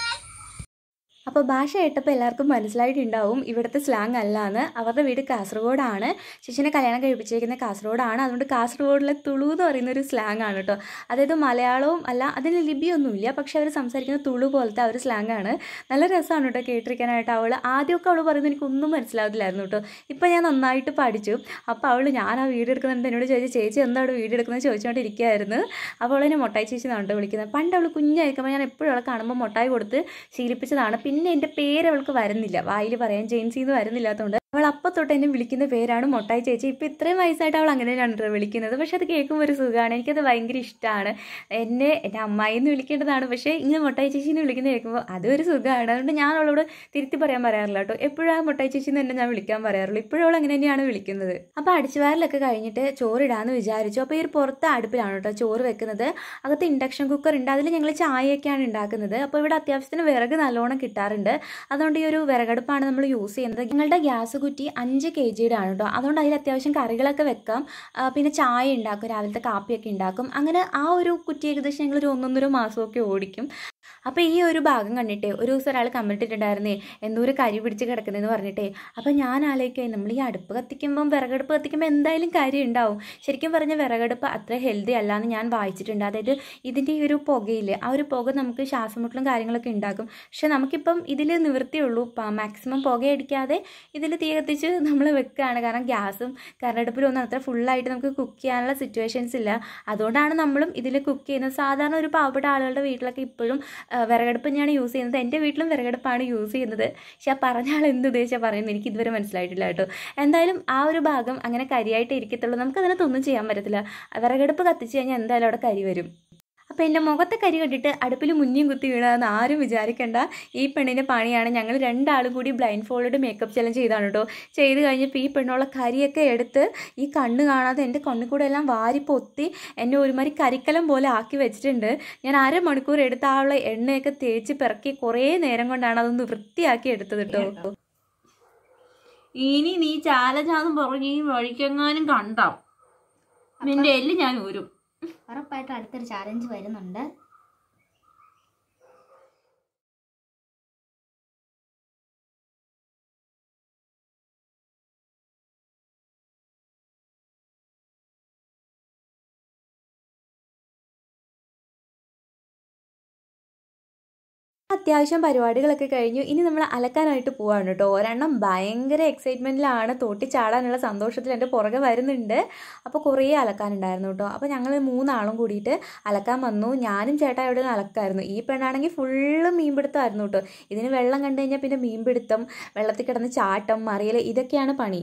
Speaker 1: അപ്പോൾ ഭാഷ കേട്ടപ്പോൾ എല്ലാവർക്കും മനസ്സിലായിട്ടുണ്ടാവും ഇവിടുത്തെ സ്ലാങ് അല്ലാന്ന് അവരുടെ വീട് കാസർഗോഡാണ് ശിശുവിനെ കല്യാണം കഴിപ്പിച്ചിരിക്കുന്ന കാസർഗോഡാണ് അതുകൊണ്ട് കാസർഗോഡിലെ തുളു എന്ന് പറയുന്ന ഒരു സ്ലാങ് ആണ് കേട്ടോ അതായത് മലയാളവും അല്ല അതിന് ലിപിയൊന്നുമില്ല പക്ഷെ അവർ സംസാരിക്കുന്ന തുളു പോലത്തെ ആ ഒരു സ്ലാങ് ആണ് നല്ല രസമാണ് കേട്ടോ കേട്ടിരിക്കാനായിട്ട് അവൾ ആദ്യമൊക്കെ അവൾ പറയുന്നത് എനിക്കൊന്നും മനസ്സിലാവില്ലായിരുന്നു കേട്ടോ ഇപ്പം ഞാൻ നന്നായിട്ട് പഠിച്ചു അപ്പോൾ അവൾ ഞാൻ ആ വീഡിയോ എടുക്കുന്നുണ്ട് എന്നോട് ചോദിച്ചു ചേച്ചി എന്താണ് വീഡിയോ എടുക്കുന്നത് ചോദിച്ചുകൊണ്ടിരിക്കുകയായിരുന്നു അപ്പോൾ അവൾ എന്നെ മൊട്ടായി ചേച്ചി എന്നാണ് കേട്ടോ വിളിക്കുന്നത് പണ്ട് അവൾ കുഞ്ഞായിരിക്കുമ്പോൾ ഞാൻ എപ്പോഴും അവളെ കാണുമ്പോൾ മൊട്ടായി കൊടുത്ത് ശീലിപ്പിച്ചതാണ് പിന്നെ എൻ്റെ പേര് അവൾക്ക് വരുന്നില്ല വായിൽ പറയാൻ ജെയിൻസി എന്ന് വരുന്നില്ലാത്തതുകൊണ്ട് അവൾ അപ്പം തൊട്ട് എന്നെ വിളിക്കുന്ന പേരാണ് മൊട്ടായി ചേച്ചി ഇപ്പം ഇത്രയും വയസ്സായിട്ട് അവൾ അങ്ങനെ തന്നെയാണ് കേട്ടോ വിളിക്കുന്നത് പക്ഷെ അത് കേൾക്കുമ്പോൾ ഒരു സുഖമാണ് എനിക്കത് ഭയങ്കര ഇഷ്ടമാണ് എന്നെ എൻ്റെ അമ്മായി എന്ന് വിളിക്കേണ്ടതാണ് പക്ഷേ ഇങ്ങനെ മൊട്ടായി ചേച്ചി എന്ന് വിളിക്കുന്നത് കേൾക്കുമ്പോൾ അതൊരു സുഖമാണ് അതുകൊണ്ട് ഞാൻ അവളോട് തിരുത്തി പറയാൻ പറയാറില്ല കേട്ടോ എപ്പോഴും ആ മൊട്ടായി ചേച്ചി എന്ന് തന്നെ ഞാൻ വിളിക്കാൻ പറയാറുള്ളൂ ഇപ്പോഴും അവൾ അങ്ങനെ തന്നെയാണ് വിളിക്കുന്നത് അപ്പോൾ അടിച്ചുവാരലൊക്കെ കഴിഞ്ഞിട്ട് ചോറിടാമെന്ന് വിചാരിച്ചു അപ്പോൾ ഈ ഒരു പുറത്തെ അടുപ്പിലാണ് കേട്ടോ ചോറ് വെക്കുന്നത് അകത്ത് ഇൻഡക്ഷൻ കുക്കർ ഉണ്ട് അതിൽ ഞങ്ങൾ ചായയൊക്കെയാണ് ഉണ്ടാക്കുന്നത് അപ്പോൾ ഇവിടെ അത്യാവശ്യത്തിന് വിറക് നല്ലോണം കിട്ടാറുണ്ട് അതുകൊണ്ട് ഈ ഒരു വിറകടുപ്പാണ് നമ്മൾ യൂസ് ചെയ്യുന്നത് ഞങ്ങളുടെ ഗ്യാസ് കുറ്റി അഞ്ച് കെ ജിയുടെ ആണ് കേട്ടോ അതുകൊണ്ട് അതിൽ അത്യാവശ്യം കറികളൊക്കെ വെക്കാം ആ, പിന്നെ ചായ ഉണ്ടാക്കും രാവിലത്തെ കാപ്പിയൊക്കെ ഉണ്ടാക്കും അങ്ങനെ ആ ഒരു കുറ്റി ഏകദേശം ഞങ്ങൾ ഒരു ഒന്നൊന്നര മാസമൊക്കെ ഓടിക്കും അപ്പോൾ ഈ ഒരു ഭാഗം കണ്ടിട്ടേ ഒരു ദിവസം ഒരാൾ കമൻറ്റ് ഇട്ടിട്ടുണ്ടായിരുന്നേ എന്തോ ഒരു കരി പിടിച്ച് കിടക്കുന്നതെന്ന് പറഞ്ഞിട്ടേ അപ്പോൾ ഞാൻ ആലോചിക്കുക നമ്മൾ ഈ അടുപ്പ് കത്തിക്കുമ്പം വിറകടുപ്പ് കത്തിക്കുമ്പോൾ എന്തായാലും കാര്യം ഉണ്ടാവും ശരിക്കും പറഞ്ഞ വിറകടുപ്പ് അത്ര ഹെൽത്തി അല്ല എന്ന് ഞാൻ വായിച്ചിട്ടുണ്ട് അതായത് ഇതിൻ്റെ ഈ ഒരു പുകയില്ലേ ആ ഒരു പുക നമുക്ക് ശ്വാസമുട്ടലും കാര്യങ്ങളൊക്കെ ഉണ്ടാക്കും പക്ഷെ നമുക്കിപ്പം ഇതിൽ നിവൃത്തിയുള്ളൂ മാക്സിമം പുകയടിക്കാതെ ഇതിൽ തീ കത്തിച്ച് നമ്മൾ വെക്കുകയാണ് കാരണം ഗ്യാസും കരടപ്പിലൊന്നും അത്ര ഫുള്ളായിട്ട് നമുക്ക് കുക്ക് ചെയ്യാനുള്ള സിറ്റുവേഷൻസ് ഇല്ല അതുകൊണ്ടാണ് നമ്മളും ഇതിൽ കുക്ക് ചെയ്യുന്നത് സാധാരണ ഒരു പാവപ്പെട്ട ആളുകളുടെ വീട്ടിലൊക്കെ ഇപ്പോഴും ആ, വിറകടുപ്പ് തന്നെയാണ് യൂസ് ചെയ്യുന്നത് എൻ്റെ വീട്ടിലും വിറകടുപ്പാണ് യൂസ് ചെയ്യുന്നത് പക്ഷെ ആ പറഞ്ഞ ആൾ എന്ത് ഉദ്ദേശിച്ചാൽ പറയുന്നത് എനിക്ക് ഇതുവരെ മനസ്സിലായിട്ടില്ല കേട്ടോ എന്തായാലും ആ ഒരു ഭാഗം അങ്ങനെ കരിയായിട്ട് ഇരിക്കത്തുള്ളൂ നമുക്ക് അതിനകത്തൊന്നും ചെയ്യാൻ പറ്റത്തില്ല വിറകടുപ്പ് കത്തിച്ച് കഴിഞ്ഞാൽ എന്തായാലും അവിടെ കരി വരും അപ്പോൾ എൻ്റെ മുഖത്തെ കരി കണ്ടിട്ട് അടുപ്പിൽ മുന്നിയും കുത്തി വീണതെന്ന് ആരും വിചാരിക്കണ്ട ഈ പെണ്ണിൻ്റെ പണിയാണ് ഞങ്ങൾ രണ്ടാളും കൂടി ബ്ലൈൻഡ് ഫോൾഡ് മേക്കപ്പ് ചലഞ്ച് ചെയ്താണ് കേട്ടോ ചെയ്ത് കഴിഞ്ഞപ്പോൾ ഈ പെണ്ണുള്ള കരിയൊക്കെ എടുത്ത് ഈ കണ്ണ് കാണാതെ എൻ്റെ കണ്ണിൽ കൂടെ എല്ലാം വാരി പൊത്തി എന്നെ ഒരുമാതിരി കരിക്കലം പോലെ ആക്കി വെച്ചിട്ടുണ്ട് ഞാൻ അരമണിക്കൂർ എടുത്ത ആ ഉള്ള എണ്ണയൊക്കെ തേച്ച് പിറക്കി കുറേ നേരം കൊണ്ടാണ് അതൊന്ന് വൃത്തിയാക്കി എടുത്തത് കേട്ടോ
Speaker 3: ഇനി നീ ചാലചാന്നും പറഞ്ഞ് ഈ വഴിക്കെങ്ങാനും കണ്ടോ നിന്റെ എല്ല് ഞാൻ ഊരും
Speaker 2: ഉറപ്പായിട്ടും അടുത്തൊരു ചാലഞ്ച് വരുന്നുണ്ട്
Speaker 1: അത്യാവശ്യം പരിപാടികളൊക്കെ കഴിഞ്ഞു ഇനി നമ്മൾ അലക്കാനായിട്ട് പോവാണ് കേട്ടോ ഒരെണ്ണം ഭയങ്കര എക്സൈറ്റ്മെൻറ്റിലാണ് തോട്ടി ചാടാനുള്ള സന്തോഷത്തിൽ എൻ്റെ പുറകെ വരുന്നുണ്ട് അപ്പോൾ കുറേ അലക്കാനുണ്ടായിരുന്നു കേട്ടോ അപ്പോൾ ഞങ്ങൾ മൂന്നാളും കൂടിയിട്ട് അലക്കാൻ വന്നു ഞാനും ചേട്ടാ ഇവിടെ നിന്ന് അലക്കായിരുന്നു ഈ പെണ്ണാണെങ്കിൽ ഫുള്ള് മീൻപിടുത്തമായിരുന്നു കേട്ടോ ഇതിന് വെള്ളം കണ്ടു കഴിഞ്ഞാൽ പിന്നെ മീൻപിടുത്തം വെള്ളത്തിൽ കിടന്ന് ചാട്ടം മറിയൽ ഇതൊക്കെയാണ് പണി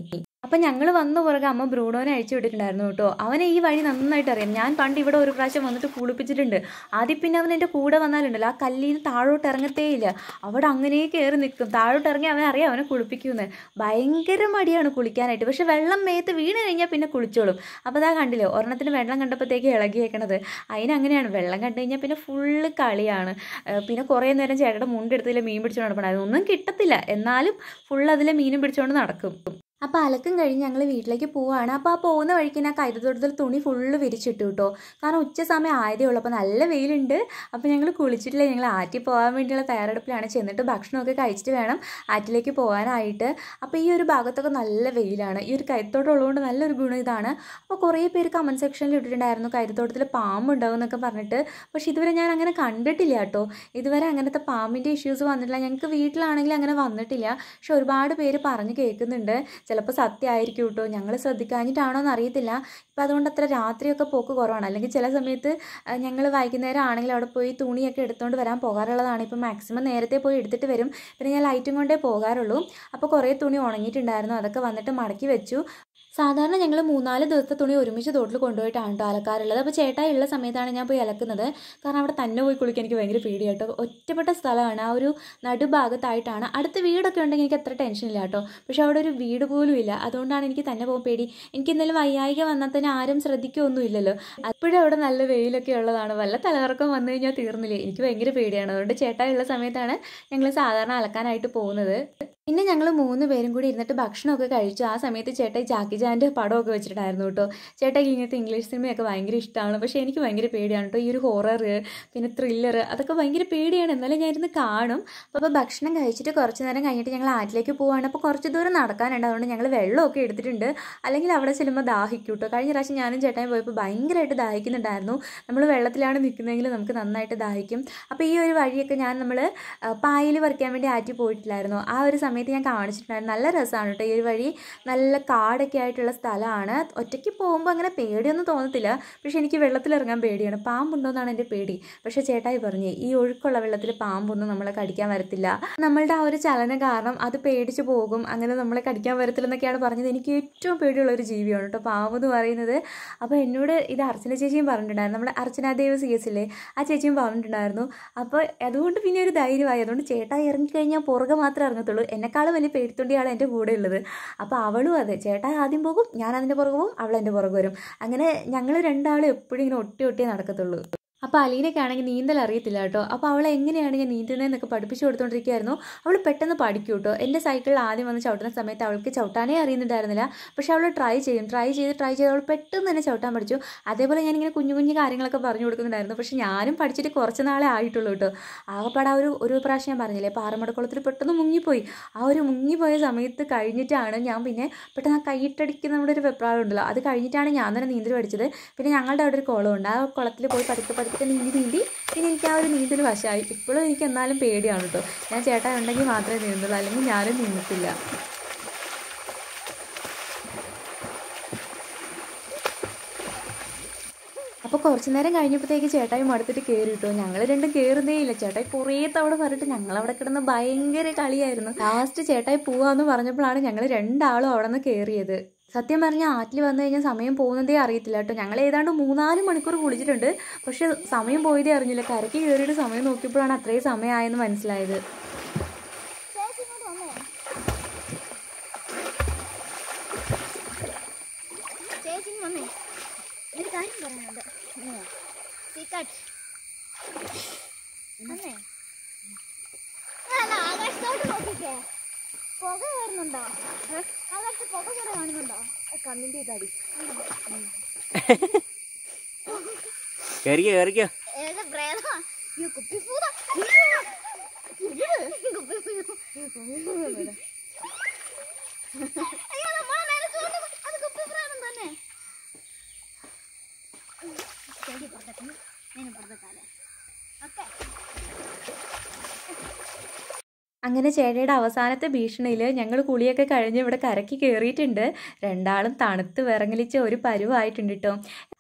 Speaker 1: അപ്പം ഞങ്ങൾ വന്ന പുറകെ അമ്മ ബ്രൂണോനെ അഴിച്ചു വിട്ടിട്ടുണ്ടായിരുന്നു കേട്ടോ അവനെ ഈ വഴി നന്നായിട്ട് അറിയാം ഞാൻ പണ്ട് ഇവിടെ ഒരു പ്രാവശ്യം വന്നിട്ട് കുളിപ്പിച്ചിട്ടുണ്ട് ആദ്യം പിന്നെ അവൻ എൻ്റെ കൂടെ വന്നാലുണ്ടല്ലോ ആ കല്ലിൽ നിന്ന് താഴോട്ട് ഇറങ്ങത്തേ ഇല്ല അവിടെ അങ്ങനെ കയറി നിൽക്കും താഴോട്ട് ഇറങ്ങി അവൻ അറിയാം അവനെ കുളിപ്പിക്കുമെന്ന് ഭയങ്കര മടിയാണ് കുളിക്കാനായിട്ട് പക്ഷെ വെള്ളം മേത്ത് വീണ് കഴിഞ്ഞാൽ പിന്നെ കുളിച്ചോളും അപ്പോൾ അതാ കണ്ടില്ലേ ഒരെണ്ണത്തിന് വെള്ളം കണ്ടപ്പോഴത്തേക്ക് ഇളകിയേക്കണത് അതിനങ്ങനെയാണ് വെള്ളം കണ്ടു കഴിഞ്ഞാൽ പിന്നെ ഫുള്ള് കളിയാണ് ഏഹ് പിന്നെ കുറേ നേരം ചേട്ടയുടെ മുണ്ടെടുത്തില്ല മീൻ പിടിച്ചുകൊണ്ട് നടക്കണം അതൊന്നും കിട്ടത്തില്ല എന്നാലും ഫുൾ അതിലെ മീനും പിടിച്ചുകൊണ്ട് നടക്കും അപ്പോൾ അലക്കും കഴിഞ്ഞ് ഞങ്ങൾ വീട്ടിലേക്ക് പോവാണ് അപ്പോൾ ആ പോകുന്ന വഴിക്ക് ഞാൻ കൈതത്തോട്ടത്തിൽ തുണി ഫുള്ള് വിരിച്ചിട്ടു കേട്ടോ കാരണം ഉച്ച സമയം ആയതേ ഉള്ളൂ അപ്പോൾ നല്ല വെയിലുണ്ട് അപ്പോൾ ഞങ്ങൾ കുളിച്ചിട്ടില്ല ഞങ്ങൾ ആറ്റിൽ പോകാൻ വേണ്ടിയുള്ള തയ്യാറെടുപ്പിലാണ് ചെന്നിട്ട് ഭക്ഷണമൊക്കെ കഴിച്ചിട്ട് വേണം ആറ്റിലേക്ക് പോകാനായിട്ട് അപ്പോൾ ഈ ഒരു ഭാഗത്തൊക്കെ നല്ല വെയിലാണ് ഈ ഒരു കൈത്തോട്ടം ഉള്ളതുകൊണ്ട് നല്ലൊരു ഗുണം ഇതാണ് അപ്പോൾ കുറേ പേര് കമൻറ്റ് സെക്ഷനിൽ ഇട്ടിട്ടുണ്ടായിരുന്നു കൈത്തോട്ടത്തിൽ പാമ്പ് ഉണ്ടാവും എന്നൊക്കെ പറഞ്ഞിട്ട് പക്ഷേ ഇതുവരെ ഞാൻ അങ്ങനെ കണ്ടിട്ടില്ല കേട്ടോ ഇതുവരെ അങ്ങനത്തെ പാമ്പിൻ്റെ ഇഷ്യൂസ് വന്നിട്ടില്ല ഞങ്ങൾക്ക് വീട്ടിലാണെങ്കിൽ അങ്ങനെ വന്നിട്ടില്ല പക്ഷെ ഒരുപാട് പേര് പറഞ്ഞു കേൾക്കുന്നുണ്ട് ചിലപ്പോൾ സത്യമായിരിക്കും കേട്ടോ ഞങ്ങൾ ശ്രദ്ധിക്കാഞ്ഞിട്ടാണോ എന്ന് അറിയത്തില്ല ഇപ്പം അതുകൊണ്ട് അത്ര രാത്രിയൊക്കെ പോക്ക് കുറവാണ് അല്ലെങ്കിൽ ചില സമയത്ത് ഞങ്ങൾ വൈകുന്നേരം ആണെങ്കിൽ അവിടെ പോയി തുണിയൊക്കെ എടുത്തുകൊണ്ട് വരാൻ പോകാറുള്ളതാണ് ഇപ്പം മാക്സിമം നേരത്തെ പോയി എടുത്തിട്ട് വരും പിന്നെ ഞാൻ ലൈറ്റും കൊണ്ടേ പോകാറുള്ളൂ അപ്പോൾ കുറേ തുണി ഉണങ്ങിയിട്ടുണ്ടായിരുന്നു അതൊക്കെ വന്നിട്ട് മടക്കി വെച്ചു സാധാരണ ഞങ്ങൾ മൂന്നാല് ദിവസത്തെ തുണി ഒരുമിച്ച് തോട്ടിൽ കൊണ്ടുപോയിട്ടാണ് കേട്ടോ അലക്കാറുള്ളത് അപ്പോൾ ചേട്ടായി ഉള്ള സമയത്താണ് ഞാൻ പോയി അലക്കുന്നത് കാരണം അവിടെ തന്നെ പോയി കുളിക്കാൻ എനിക്ക് ഭയങ്കര പേടിയാട്ടോ ഒറ്റപ്പെട്ട സ്ഥലമാണ് ആ ഒരു നടുഭാഗത്തായിട്ടാണ് അടുത്ത വീടൊക്കെ ഉണ്ടെങ്കിൽ എനിക്ക് അത്ര ടെൻഷൻ ഇല്ല കേട്ടോ പക്ഷെ അവിടെ ഒരു വീട് പോലും ഇല്ല അതുകൊണ്ടാണ് എനിക്ക് തന്നെ പോകാൻ പേടി എനിക്ക് എന്തെങ്കിലും വയ്യായിക വന്നാൽ തന്നെ ആരും ശ്രദ്ധിക്കുകയൊന്നും ഇല്ലല്ലോ അപ്പോഴും അവിടെ നല്ല വെയിലൊക്കെ ഉള്ളതാണ് വല്ല തലകറക്കം വന്നു കഴിഞ്ഞാൽ തീർന്നില്ലേ എനിക്ക് ഭയങ്കര പേടിയാണ് അതുകൊണ്ട് ചേട്ടായി ഉള്ള സമയത്താണ് ഞങ്ങൾ സാധാരണ അലക്കാനായിട്ട് പോകുന്നത് പിന്നെ ഞങ്ങൾ മൂന്ന് പേരും കൂടി ഇരുന്നിട്ട് ഭക്ഷണമൊക്കെ കഴിച്ചു ആ സമയത്ത് ചേട്ടായി ജാക്കി ജാൻ്റെ പടമൊക്കെ വെച്ചിട്ടുണ്ടായിരുന്നു കേട്ടോ ചേട്ടായി ഇങ്ങനത്തെ ഇംഗ്ലീഷ് സിനിമയൊക്കെ ഭയങ്കര ഇഷ്ടമാണ് പക്ഷേ എനിക്ക് ഭയങ്കര പേടിയാണ് കേട്ടോ ഈ ഒരു ഹൊറർ പിന്നെ ത്രില്ലർ അതൊക്കെ ഭയങ്കര പേടിയാണ് എന്നാലും ഞാൻ ഇരുന്ന് കാണും അപ്പോൾ ഭക്ഷണം കഴിച്ചിട്ട് കുറച്ച് നേരം കഴിഞ്ഞിട്ട് ഞങ്ങൾ ആറ്റിലേക്ക് പോവാണ് അപ്പോൾ കുറച്ച് ദൂരം നടക്കാനുണ്ട് അതുകൊണ്ട് ഞങ്ങൾ വെള്ളമൊക്കെ എടുത്തിട്ടുണ്ട് അല്ലെങ്കിൽ അവിടെ ചെല്ലുമ്പോൾ ദാഹിക്കും കേട്ടോ കഴിഞ്ഞ പ്രാവശ്യം ഞാനും ചേട്ടായി പോയപ്പോൾ ഭയങ്കരമായിട്ട് ദാഹിക്കുന്നുണ്ടായിരുന്നു നമ്മൾ വെള്ളത്തിലാണ് നിൽക്കുന്നതെങ്കിൽ നമുക്ക് നന്നായിട്ട് ദാഹിക്കും അപ്പോൾ ഈ ഒരു വഴിയൊക്കെ ഞാൻ നമ്മൾ പായൽ പറിക്കാൻ വേണ്ടി ആറ്റി പോയിട്ടില്ലായിരുന്നു ആ ഒരു സമയത്ത് ഞാൻ കാണിച്ചിട്ടുണ്ടായിരുന്നു നല്ല രസമാണ് കേട്ടോ ഈ ഒരു വഴി നല്ല കാടൊക്കെ ആയിട്ടുള്ള സ്ഥലമാണ് ഒറ്റയ്ക്ക് പോകുമ്പോൾ അങ്ങനെ പേടിയൊന്നും തോന്നത്തില്ല പക്ഷെ എനിക്ക് വെള്ളത്തിലിറങ്ങാൻ പേടിയാണ് പാമ്പുണ്ടോയെന്നാണ് എൻ്റെ പേടി പക്ഷെ ചേട്ടായി പറഞ്ഞു ഈ ഒഴുക്കുള്ള വെള്ളത്തിൽ പാമ്പൊന്നും നമ്മളെ കടിക്കാൻ വരത്തില്ല നമ്മളുടെ ആ ഒരു ചലനം കാരണം അത് പേടിച്ച് പോകും അങ്ങനെ നമ്മളെ കടിക്കാൻ വരത്തില്ല എന്നൊക്കെയാണ് പറഞ്ഞത് എനിക്ക് ഏറ്റവും പേടിയുള്ള ഒരു ജീവിയാണ് കേട്ടോ പാമ്പ് എന്ന് പറയുന്നത് അപ്പോൾ എന്നോട് ഇത് അർച്ചന ചേച്ചിയും പറഞ്ഞിട്ടുണ്ടായിരുന്നു നമ്മുടെ അർച്ചനാദേവ് സി എസ് ഇല്ലേ ആ ചേച്ചിയും പറഞ്ഞിട്ടുണ്ടായിരുന്നു അപ്പോൾ അതുകൊണ്ട് പിന്നെ ഒരു ധൈര്യമായി അതുകൊണ്ട് ചേട്ടായി ഇറങ്ങിക്കഴിഞ്ഞാൽ പുറകെ മാത്രമേ ഇറങ്ങത്തുള്ളൂ എന്നെക്കാളും വലിയ പേടിത്തൊണ്ടിയാണ് എൻ്റെ കൂടെ ഉള്ളത് അപ്പോൾ അവളും അതെ ചേട്ടാ ആദ്യം പോകും ഞാൻ അതിൻ്റെ പുറകെ പോകും അവൾ എൻ്റെ പുറകെ വരും അങ്ങനെ ഞങ്ങൾ രണ്ടാളും എപ്പോഴും ഇങ്ങനെ ഒട്ടി ഒട്ടിയേ നടക്കത്തുള്ളൂ അപ്പോൾ അലീനൊക്കെ ആണെങ്കിൽ നീന്തൽ അറിയത്തില്ല കേട്ടോ അപ്പോൾ അവൾ എങ്ങനെയാണ് ഞാൻ നീന്തുന്നതെന്നൊക്കെ പഠിപ്പിച്ചു കൊടുത്തുകൊണ്ടിരിക്കുകയായിരുന്നു അവൾ പെട്ടെന്ന് പഠിക്കും കേട്ടോ എൻ്റെ സൈക്കിളിൽ ആദ്യം വന്ന് ചവിട്ടുന്ന സമയത്ത് അവൾക്ക് ചവിട്ടാനേ അറിയുന്നുണ്ടായിരുന്നില്ല പക്ഷേ അവൾ ട്രൈ ചെയ്യും ട്രൈ ചെയ്ത് ട്രൈ ചെയ്ത് അവൾ പെട്ടെന്ന് തന്നെ ചവിട്ടാൻ പഠിച്ചു അതേപോലെ ഞാനിങ്ങനെ കുഞ്ഞു കുഞ്ഞു കാര്യങ്ങളൊക്കെ പറഞ്ഞു കൊടുക്കുന്നുണ്ടായിരുന്നു പക്ഷേ ഞാനും പഠിച്ചിട്ട് കുറച്ച് നാളെ ആയിട്ടുള്ളൂ കേട്ടോ ആകപ്പാടെ ആ ഒരു ഒരു പ്രാവശ്യം ഞാൻ പറഞ്ഞില്ലേ പാറമടക്കുളത്തിൽ പെട്ടെന്ന് മുങ്ങിപ്പോയി ആ ഒരു മുങ്ങിപ്പോയ സമയത്ത് കഴിഞ്ഞിട്ടാണ് ഞാൻ പിന്നെ പെട്ടെന്ന് ആ കൈയിട്ടടിക്കുന്ന നമ്മുടെ ഒരു വെപ്രാളം ഉണ്ടല്ലോ അത് കഴിഞ്ഞിട്ടാണ് ഞാൻ തന്നെ നീന്തൽ പഠിച്ചത് പിന്നെ ഞങ്ങളുടെ അവിടെ ഒരു കുളമുണ്ട് ആ കുളത്തിൽ പോയി പതുക്കെ പതുക്കെ നീന്തി നീന്തി പിന്നെ എനിക്ക് ആ ഒരു നീന്തൽ വശമായി ഇപ്പോഴും എനിക്ക് എന്നാലും പേടിയാണ് കേട്ടോ ഞാൻ ചേട്ടാ ഉണ്ടെങ്കിൽ മാത്രമേ നീന്തുള്ളൂ അല്ലെങ്കിൽ ഞാനും നീന്തത്തില്ല അപ്പോൾ കുറച്ച് നേരം കഴിഞ്ഞപ്പോഴത്തേക്ക് ചേട്ടായി മടുത്തിട്ട് കയറി കിട്ടോ ഞങ്ങൾ രണ്ടും കയറുന്നേ ഇല്ല ചേട്ടായി കുറേ തവണ പറഞ്ഞിട്ട് ഞങ്ങൾ അവിടെ കിടന്ന് ഭയങ്കര കളിയായിരുന്നു ലാസ്റ്റ് ചേട്ടായി പോവാന്ന് പറഞ്ഞപ്പോഴാണ് ഞങ്ങൾ രണ്ടാളും അവിടെ നിന്ന് കയറിയത് സത്യം പറഞ്ഞാൽ ആറ്റിൽ വന്നു കഴിഞ്ഞാൽ സമയം പോകുന്നതേ അറിയത്തില്ല കേട്ടോ ഞങ്ങൾ ഏതാണ്ട് മൂന്നാല് മണിക്കൂർ കുളിച്ചിട്ടുണ്ട് പക്ഷെ സമയം പോയതേ അറിഞ്ഞില്ല കരയ്ക്ക് കയറിയിട്ട് സമയം നോക്കിയപ്പോഴാണ് അത്രയും സമയമായെന്ന് മനസ്സിലായത്
Speaker 2: ചേച്ചി ഇങ്ങോട്ട് വന്നേ ചേച്ചി ഇങ്ങ് വന്നേ ഒരു കാര്യം പറയാനുണ്ട് സീക്രട്ട് വന്നേ അല്ല ആകാശത്തോട്ട് നോക്കിക്കേ പുക വരുന്നുണ്ടോ ആകാശത്ത് പുക പോലെ കാണുന്നുണ്ടോ കണ്ണിന്റെ ഇതടി
Speaker 4: കയറിക്കോ കയറിക്കോ
Speaker 2: ഏത് പ്രേതമാ അയ്യോ കുപ്പിപ്പൂത കുപ്പിപ്പൂ അയ്യോ നമ്മളെ നിലത്ത് കൊണ്ട് അത് കുപ്പിപ്രാണം തന്നെ ചേച്ചി പുറത്തേക്ക് ഞാൻ പുറത്തേക്കാലേ ഓക്കെ
Speaker 1: അങ്ങനെ ചേട്ടയുടെ അവസാനത്തെ ഭീഷണിയിൽ ഞങ്ങൾ കുളിയൊക്കെ കഴിഞ്ഞ് ഇവിടെ കരയ്ക്ക് കയറിയിട്ടുണ്ട് രണ്ടാളും തണുത്ത് വിറങ്ങലിച്ച് ഒരു പരുവായിട്ടുണ്ട് കേട്ടോ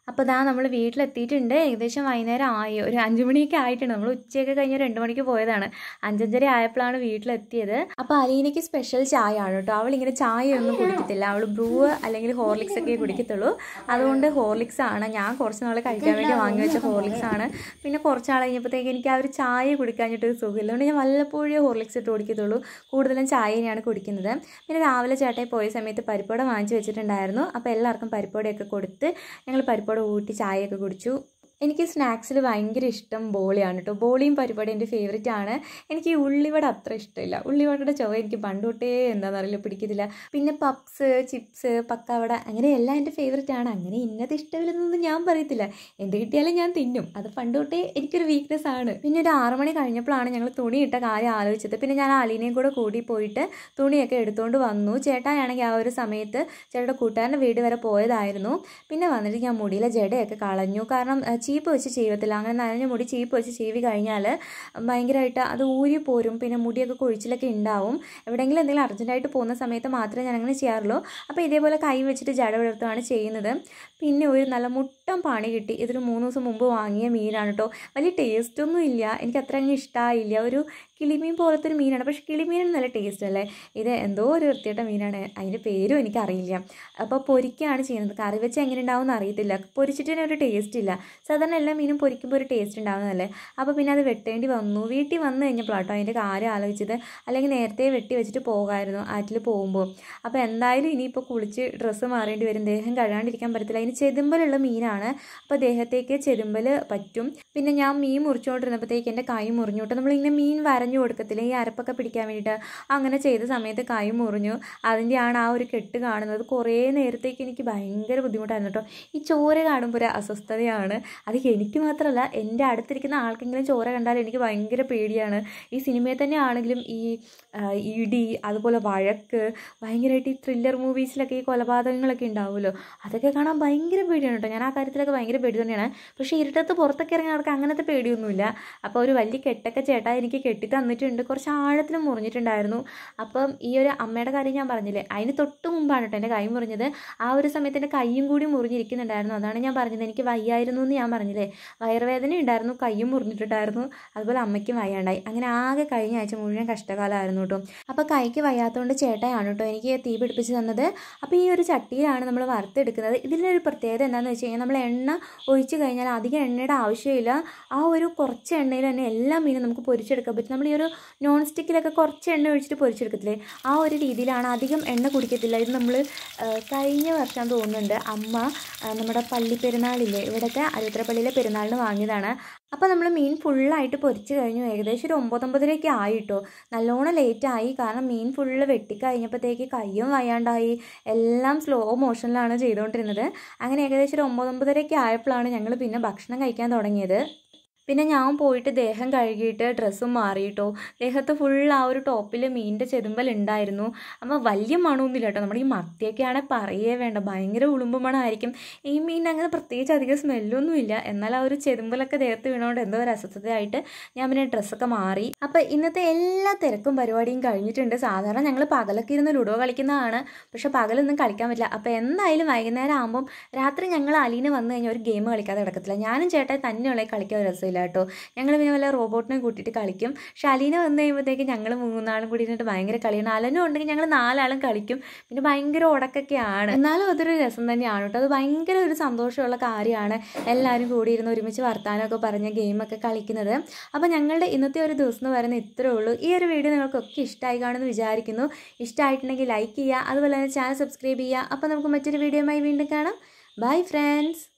Speaker 1: അപ്പോൾ ദാ നമ്മൾ വീട്ടിലെത്തിയിട്ടുണ്ട് ഏകദേശം വൈകുന്നേരം ആയി ഒരു അഞ്ച് മണിയൊക്കെ ആയിട്ടുണ്ട് നമ്മൾ ഉച്ചയൊക്കെ കഴിഞ്ഞ് രണ്ട് മണിക്ക് പോയതാണ് അഞ്ചഞ്ചര ആയപ്പോഴാണ് വീട്ടിലെത്തിയത് അപ്പോൾ അലീനയ്ക്ക് സ്പെഷ്യൽ ചായ ആണ് കേട്ടോ അവളിങ്ങനെ ചായ ഒന്നും കുടിക്കത്തില്ല അവൾ ബ്രൂ അല്ലെങ്കിൽ ഹോർലിക്സ് ഒക്കെ കുടിക്കത്തുള്ളൂ അതുകൊണ്ട് ഹോർലിക്സ് ആണ് ഞാൻ കുറച്ച് നാൾ കഴിക്കാൻ വേണ്ടി വാങ്ങി വെച്ച ഹോർലിക്സ് ആണ് പിന്നെ കുറച്ച് നാൾ കഴിഞ്ഞപ്പോഴത്തേക്ക് എനിക്ക് ആ ഒരു ചായ കുടിക്കാഞ്ഞിട്ട് ഒരു സുഖമില്ല അതുകൊണ്ട് ഞാൻ വല്ലപ്പോഴേ ഹോർലിക്സ് ഇട്ട് കുടിക്കത്തുള്ളൂ കൂടുതലും ചായ തന്നെയാണ് കുടിക്കുന്നത് പിന്നെ രാവിലെ ചേട്ടായി പോയ സമയത്ത് പരിപ്പോട വാങ്ങിച്ച് വെച്ചിട്ടുണ്ടായിരുന്നു അപ്പോൾ എല്ലാവർക്കും പരിപ്പോടയൊക്കെ കൊടുത്ത് ഞങ്ങൾ പരിപ്പോട ഊട്ടി ചായയൊക്കെ കുടിച്ചു എനിക്ക് സ്നാക്സിൽ ഭയങ്കര ഇഷ്ടം ബോളിയാണ് കേട്ടോ ബോളിയും പരിപാടി എൻ്റെ ഫേവറേറ്റ് ആണ് എനിക്ക് ഈ ഉള്ളിവട അത്ര ഇഷ്ടമില്ല ഉള്ളിവടയുടെ ചുവ എനിക്ക് പണ്ട് തൊട്ടേ എന്താണെന്ന് അറിയില്ല പിടിക്കത്തില്ല പിന്നെ പപ്സ് ചിപ്സ് പക്കാവട അങ്ങനെ എല്ലാം എൻ്റെ ഫേവറേറ്റ് ആണ് അങ്ങനെ ഇന്നത് ഇഷ്ടമില്ലെന്നൊന്നും ഞാൻ പറയത്തില്ല എന്ത് കിട്ടിയാലും ഞാൻ തിന്നും അത് പണ്ട് തൊട്ടേ എനിക്കൊരു വീക്ക്നെസ് ആണ് പിന്നെ ഒരു ആറ് മണി കഴിഞ്ഞപ്പോഴാണ് ഞങ്ങൾ തുണി ഇട്ട കാര്യം ആലോചിച്ചത് പിന്നെ ഞാൻ അലീനയും കൂടെ കൂടി പോയിട്ട് തുണിയൊക്കെ എടുത്തുകൊണ്ട് വന്നു ചേട്ടായാണെങ്കിൽ ആ ഒരു സമയത്ത് ചേട്ടയുടെ കൂട്ടുകാരൻ്റെ വീട് വരെ പോയതായിരുന്നു പിന്നെ വന്നിട്ട് ഞാൻ മുടിയിലെ ജടയൊക്കെ കളഞ്ഞു കാരണം അഹ്, ചീപ്പ് വെച്ച് ചെയ്യത്തില്ല അങ്ങനെ നനഞ്ഞ മുടി ചീപ്പ് വെച്ച് ചെയ്വി കഴിഞ്ഞാൽ ഭയങ്കരമായിട്ട് അത് ഊരി പോരും പിന്നെ മുടിയൊക്കെ കൊഴിച്ചിലൊക്കെ ഉണ്ടാവും എവിടെയെങ്കിലും എന്തെങ്കിലും അർജൻറ്റായിട്ട് പോകുന്ന സമയത്ത് മാത്രമേ ഞാൻ അങ്ങനെ ചെയ്യാറുള്ളൂ അപ്പോൾ ഇതേപോലെ കൈ വെച്ചിട്ട് ജട വിടർത്താണ് ചെയ്യുന്നത് പിന്നെ ഒരു നല്ല മുട്ടം പണി കിട്ടി ഇതൊരു മൂന്ന് ദിവസം മുമ്പ് വാങ്ങിയ മീനാണ് കേട്ടോ വലിയ ടേസ്റ്റൊന്നും ഇല്ല എനിക്ക് അത്ര അങ്ങ് ഇഷ്ടമായില്ല ഒരു കിളിമീൻ പോലത്തെ ഒരു മീനാണ് പക്ഷേ കിളിമീനിന് നല്ല ടേസ്റ്റ് അല്ലേ ഇത് എന്തോ ഒരു വൃത്തിയിട്ട മീനാണ് അതിൻ്റെ പേരും എനിക്കറിയില്ല അപ്പോൾ പൊരിക്കുകയാണ് ചെയ്യുന്നത് കറി വെച്ച് എങ്ങനെ ഉണ്ടാവും എന്ന് അറിയത്തില്ല പൊരിച്ചിട്ട് തന്നെ ഒരു ടേസ്റ്റ് ഇല്ല സാധാരണ എല്ലാ മീനും പൊരിക്കുമ്പോൾ ഒരു ടേസ്റ്റ് ഉണ്ടാവുന്നതല്ലേ അപ്പോൾ പിന്നെ അത് വെട്ടേണ്ടി വന്നു വീട്ടിൽ വന്നു കഴിഞ്ഞപ്പോഴാട്ടോ അതിൻ്റെ കാര്യം ആലോചിച്ചത് അല്ലെങ്കിൽ നേരത്തെ വെട്ടി വെച്ചിട്ട് പോകാമായിരുന്നു ആറ്റിൽ പോകുമ്പോൾ അപ്പോൾ എന്തായാലും ഇനിയിപ്പോൾ കുളിച്ച് ഡ്രസ്സ് മാറേണ്ടി വരും ദേഹം കഴുകാണ്ടിരിക്കാൻ പറ്റത്തില്ല അതിന് ചെതുമ്പലുള്ള മീനാണ് അപ്പോൾ ദേഹത്തേക്ക് ചെതുമ്പൽ പറ്റും പിന്നെ ഞാൻ മീൻ മുറിച്ചുകൊണ്ടിരുന്നപ്പോഴത്തേക്ക് എൻ്റെ കൈ മുറിഞ്ഞു കേട്ടോ നമ്മളിങ്ങനെ മീൻ വരഞ്ഞു കൊടുക്കത്തില്ല ഈ അരപ്പൊക്കെ പിടിക്കാൻ വേണ്ടിയിട്ട് അങ്ങനെ ചെയ്ത സമയത്ത് കൈ മുറിഞ്ഞു അതിൻ്റെയാണ് ആ ഒരു കെട്ട് കാണുന്നത് കുറേ നേരത്തേക്ക് എനിക്ക് ഭയങ്കര ബുദ്ധിമുട്ടായിരുന്നു കേട്ടോ ഈ ചോര കാണുമ്പോൾ ഒരു അസ്വസ്ഥതയാണ് അത് എനിക്ക് മാത്രമല്ല എൻ്റെ അടുത്തിരിക്കുന്ന ആൾക്കെങ്കിലും ചോര കണ്ടാൽ എനിക്ക് ഭയങ്കര പേടിയാണ് ഈ സിനിമയിൽ തന്നെ ആണെങ്കിലും ഈ ആ, ഇടി അതുപോലെ വഴക്ക് ഭയങ്കരമായിട്ട് ഈ ത്രില്ലർ മൂവീസിലൊക്കെ ഈ കൊലപാതകങ്ങളൊക്കെ ഉണ്ടാവുമല്ലോ അതൊക്കെ കാണാൻ ഭയങ്കര പേടിയാണ് കേട്ടോ ഞാൻ ആ കാര്യത്തിലൊക്കെ ഭയങ്കര പേടി തന്നെയാണ് പക്ഷേ ഇരുട്ടത്ത് പുറത്തൊക്കെ ഇറങ്ങി അവർക്ക് അങ്ങനത്തെ പേടിയൊന്നുമില്ല അപ്പോൾ ഒരു വലിയ കെട്ടൊക്കെ ചേട്ടാ എനിക്ക് കെട്ടി തന്നിട്ടുണ്ട് കുറച്ച് ആഴത്തിൽ മുറിഞ്ഞിട്ടുണ്ടായിരുന്നു അപ്പം ഈ ഒരു അമ്മയുടെ കാര്യം ഞാൻ പറഞ്ഞില്ലേ അതിന് തൊട്ട് മുമ്പാണ് കേട്ടോ എൻ്റെ കൈ മുറിഞ്ഞത് ആ ഒരു സമയത്ത് എൻ്റെ കൈയും കൂടി മുറിഞ്ഞിരിക്കുന്നുണ്ടായിരുന്നു അതാണ് ഞാൻ പറഞ്ഞത് എനിക്ക് വയ്യായിരുന്നു എന്ന് ഞാൻ പറഞ്ഞില്ലേ വയറുവേദന ഉണ്ടായിരുന്നു കയ്യും മുറിഞ്ഞിട്ടുണ്ടായിരുന്നു അതുപോലെ അമ്മയ്ക്കും വയ്യാണ്ടായി അങ്ങനെ ആകെ കഴിഞ്ഞ ആഴ്ച മുഴുവൻ കഷ്ടകാലമായിരുന്നു കേട്ടോ അപ്പോൾ കൈക്ക് വയ്യാത്തതുകൊണ്ട് ചേട്ടയാണ് കേട്ടോ എനിക്ക് തീ പിടിപ്പിച്ച് തന്നത് അപ്പോൾ ഈ ഒരു ചട്ടിയിലാണ് നമ്മൾ വറുത്തെടുക്കുന്നത് ഇതിലൊരു പ്രത്യേകത എന്താണെന്ന് വെച്ച് കഴിഞ്ഞാൽ നമ്മൾ എണ്ണ ഒഴിച്ച് കഴിഞ്ഞാൽ അധികം എണ്ണയുടെ ആവശ്യമില്ല ആ ഒരു കുറച്ച് എണ്ണയിൽ തന്നെ എല്ലാ മീനും നമുക്ക് പൊരിച്ചെടുക്കാൻ പറ്റും നമ്മൾ ഈ ഒരു നോൺ സ്റ്റിക്കിലൊക്കെ കുറച്ച് എണ്ണ ഒഴിച്ചിട്ട് പൊരിച്ചെടുക്കത്തില്ലേ ആ ഒരു രീതിയിലാണ് അധികം എണ്ണ കുടിക്കത്തില്ല ഇത് നമ്മൾ കഴിഞ്ഞ വർഷം തോന്നുന്നുണ്ട് അമ്മ ആ, നമ്മുടെ പള്ളി പെരുന്നാളില്ലേ ഇവിടുത്തെ അരുത്തരപ്പള്ളിയിലെ പെരുന്നാളിന് വാങ്ങിയതാണ് അപ്പോൾ നമ്മൾ മീൻ ഫുള്ളായിട്ട് പൊരിച്ച് കഴിഞ്ഞു ഏകദേശം ഒരു ഒമ്പതൊമ്പതരയൊക്കെ ആയിട്ടോ നല്ലോണം ലേറ്റായി കാരണം മീൻ ഫുള്ള് വെട്ടിക്കഴിഞ്ഞപ്പോഴത്തേക്ക് കയ്യും വയ്യാണ്ടായി എല്ലാം സ്ലോ മോഷനിലാണ് ചെയ്തുകൊണ്ടിരുന്നത് അങ്ങനെ ഏകദേശം ഒരു ഒമ്പതൊമ്പതരയൊക്കെ ആയപ്പോഴാണ് ഞങ്ങൾ പിന്നെ ഭക്ഷണം കഴിക്കാൻ തുടങ്ങിയത് പിന്നെ ഞാൻ പോയിട്ട് ദേഹം കഴുകിയിട്ട് ഡ്രസ്സും മാറിയിട്ടോ ദേഹത്ത് ഫുൾ ആ ഒരു ടോപ്പിൽ മീനിൻ്റെ ചെതുമ്പൽ ഉണ്ടായിരുന്നു അപ്പോൾ വലിയ മണമൊന്നുമില്ല കേട്ടോ നമ്മുടെ ഈ മത്തിയൊക്കെയാണെങ്കിൽ പറയേ വേണ്ട ഭയങ്കര ഉളുമ്പ് മണമായിരിക്കും ഈ മീൻ അങ്ങനെ പ്രത്യേകിച്ച് അധികം സ്മെല്ലൊന്നുമില്ല എന്നാൽ ആ ഒരു ചെതുമ്പലൊക്കെ ദേഹത്ത് വീണുകൊണ്ട് എന്തോ ഒരു അസ്വസ്ഥതയായിട്ട് ഞാൻ പിന്നെ ഡ്രസ്സൊക്കെ മാറി അപ്പോൾ ഇന്നത്തെ എല്ലാ തിരക്കും പരിപാടിയും കഴിഞ്ഞിട്ടുണ്ട് സാധാരണ ഞങ്ങൾ പകലൊക്കെ ഇരുന്ന് ലുഡോ കളിക്കുന്നതാണ് പക്ഷെ പകലൊന്നും കളിക്കാൻ പറ്റില്ല അപ്പോൾ എന്തായാലും വൈകുന്നേരം ആകുമ്പം രാത്രി ഞങ്ങൾ അലീന വന്നു കഴിഞ്ഞാൽ ഒരു ഗെയിം കളിക്കാതെ കിടക്കത്തില്ല ഞാനും ചേട്ടായി തന്നെയുള്ള കളിക്കാൻ ഒരു രസമില്ല കേട്ടോ ഞങ്ങൾ പിന്നെ വല്ല റോബോട്ടിനെ കൂട്ടിയിട്ട് കളിക്കും പക്ഷെ അലീന വന്നു കഴിയുമ്പോഴത്തേക്ക് ഞങ്ങൾ മൂന്നാളും കൂടി ഇരുന്നിട്ട് ഭയങ്കര കളിയാണ് അലനും ഉണ്ടെങ്കിൽ ഞങ്ങൾ നാലാളും കളിക്കും പിന്നെ ഭയങ്കര ഉടക്കൊക്കെയാണ് എന്നാലും അതൊരു രസം തന്നെയാണ് കേട്ടോ അത് ഭയങ്കര ഒരു സന്തോഷമുള്ള കാര്യമാണ് എല്ലാവരും കൂടി ഇരുന്ന് ഒരുമിച്ച് വർത്താനമൊക്കെ പറഞ്ഞ് ഗെയിമൊക്കെ കളിക്കുന്നത് അപ്പോൾ ഞങ്ങളുടെ ഇന്നത്തെ ഒരു ദിവസം എന്ന് പറയുന്നത് ഇത്രേ ഉള്ളൂ ഈ ഒരു വീഡിയോ നിങ്ങൾക്കൊക്കെ ഇഷ്ടമായി കാണുമെന്ന് വിചാരിക്കുന്നു ഇഷ്ടമായിട്ടുണ്ടെങ്കിൽ ലൈക്ക് ചെയ്യുക അതുപോലെ തന്നെ ചാനൽ സബ്സ്ക്രൈബ് ചെയ്യുക അപ്പോൾ നമുക്ക് മറ്റൊരു വീഡിയോയുമായി വീണ്ടും കാണാം ബൈ ഫ്രണ്ട്സ്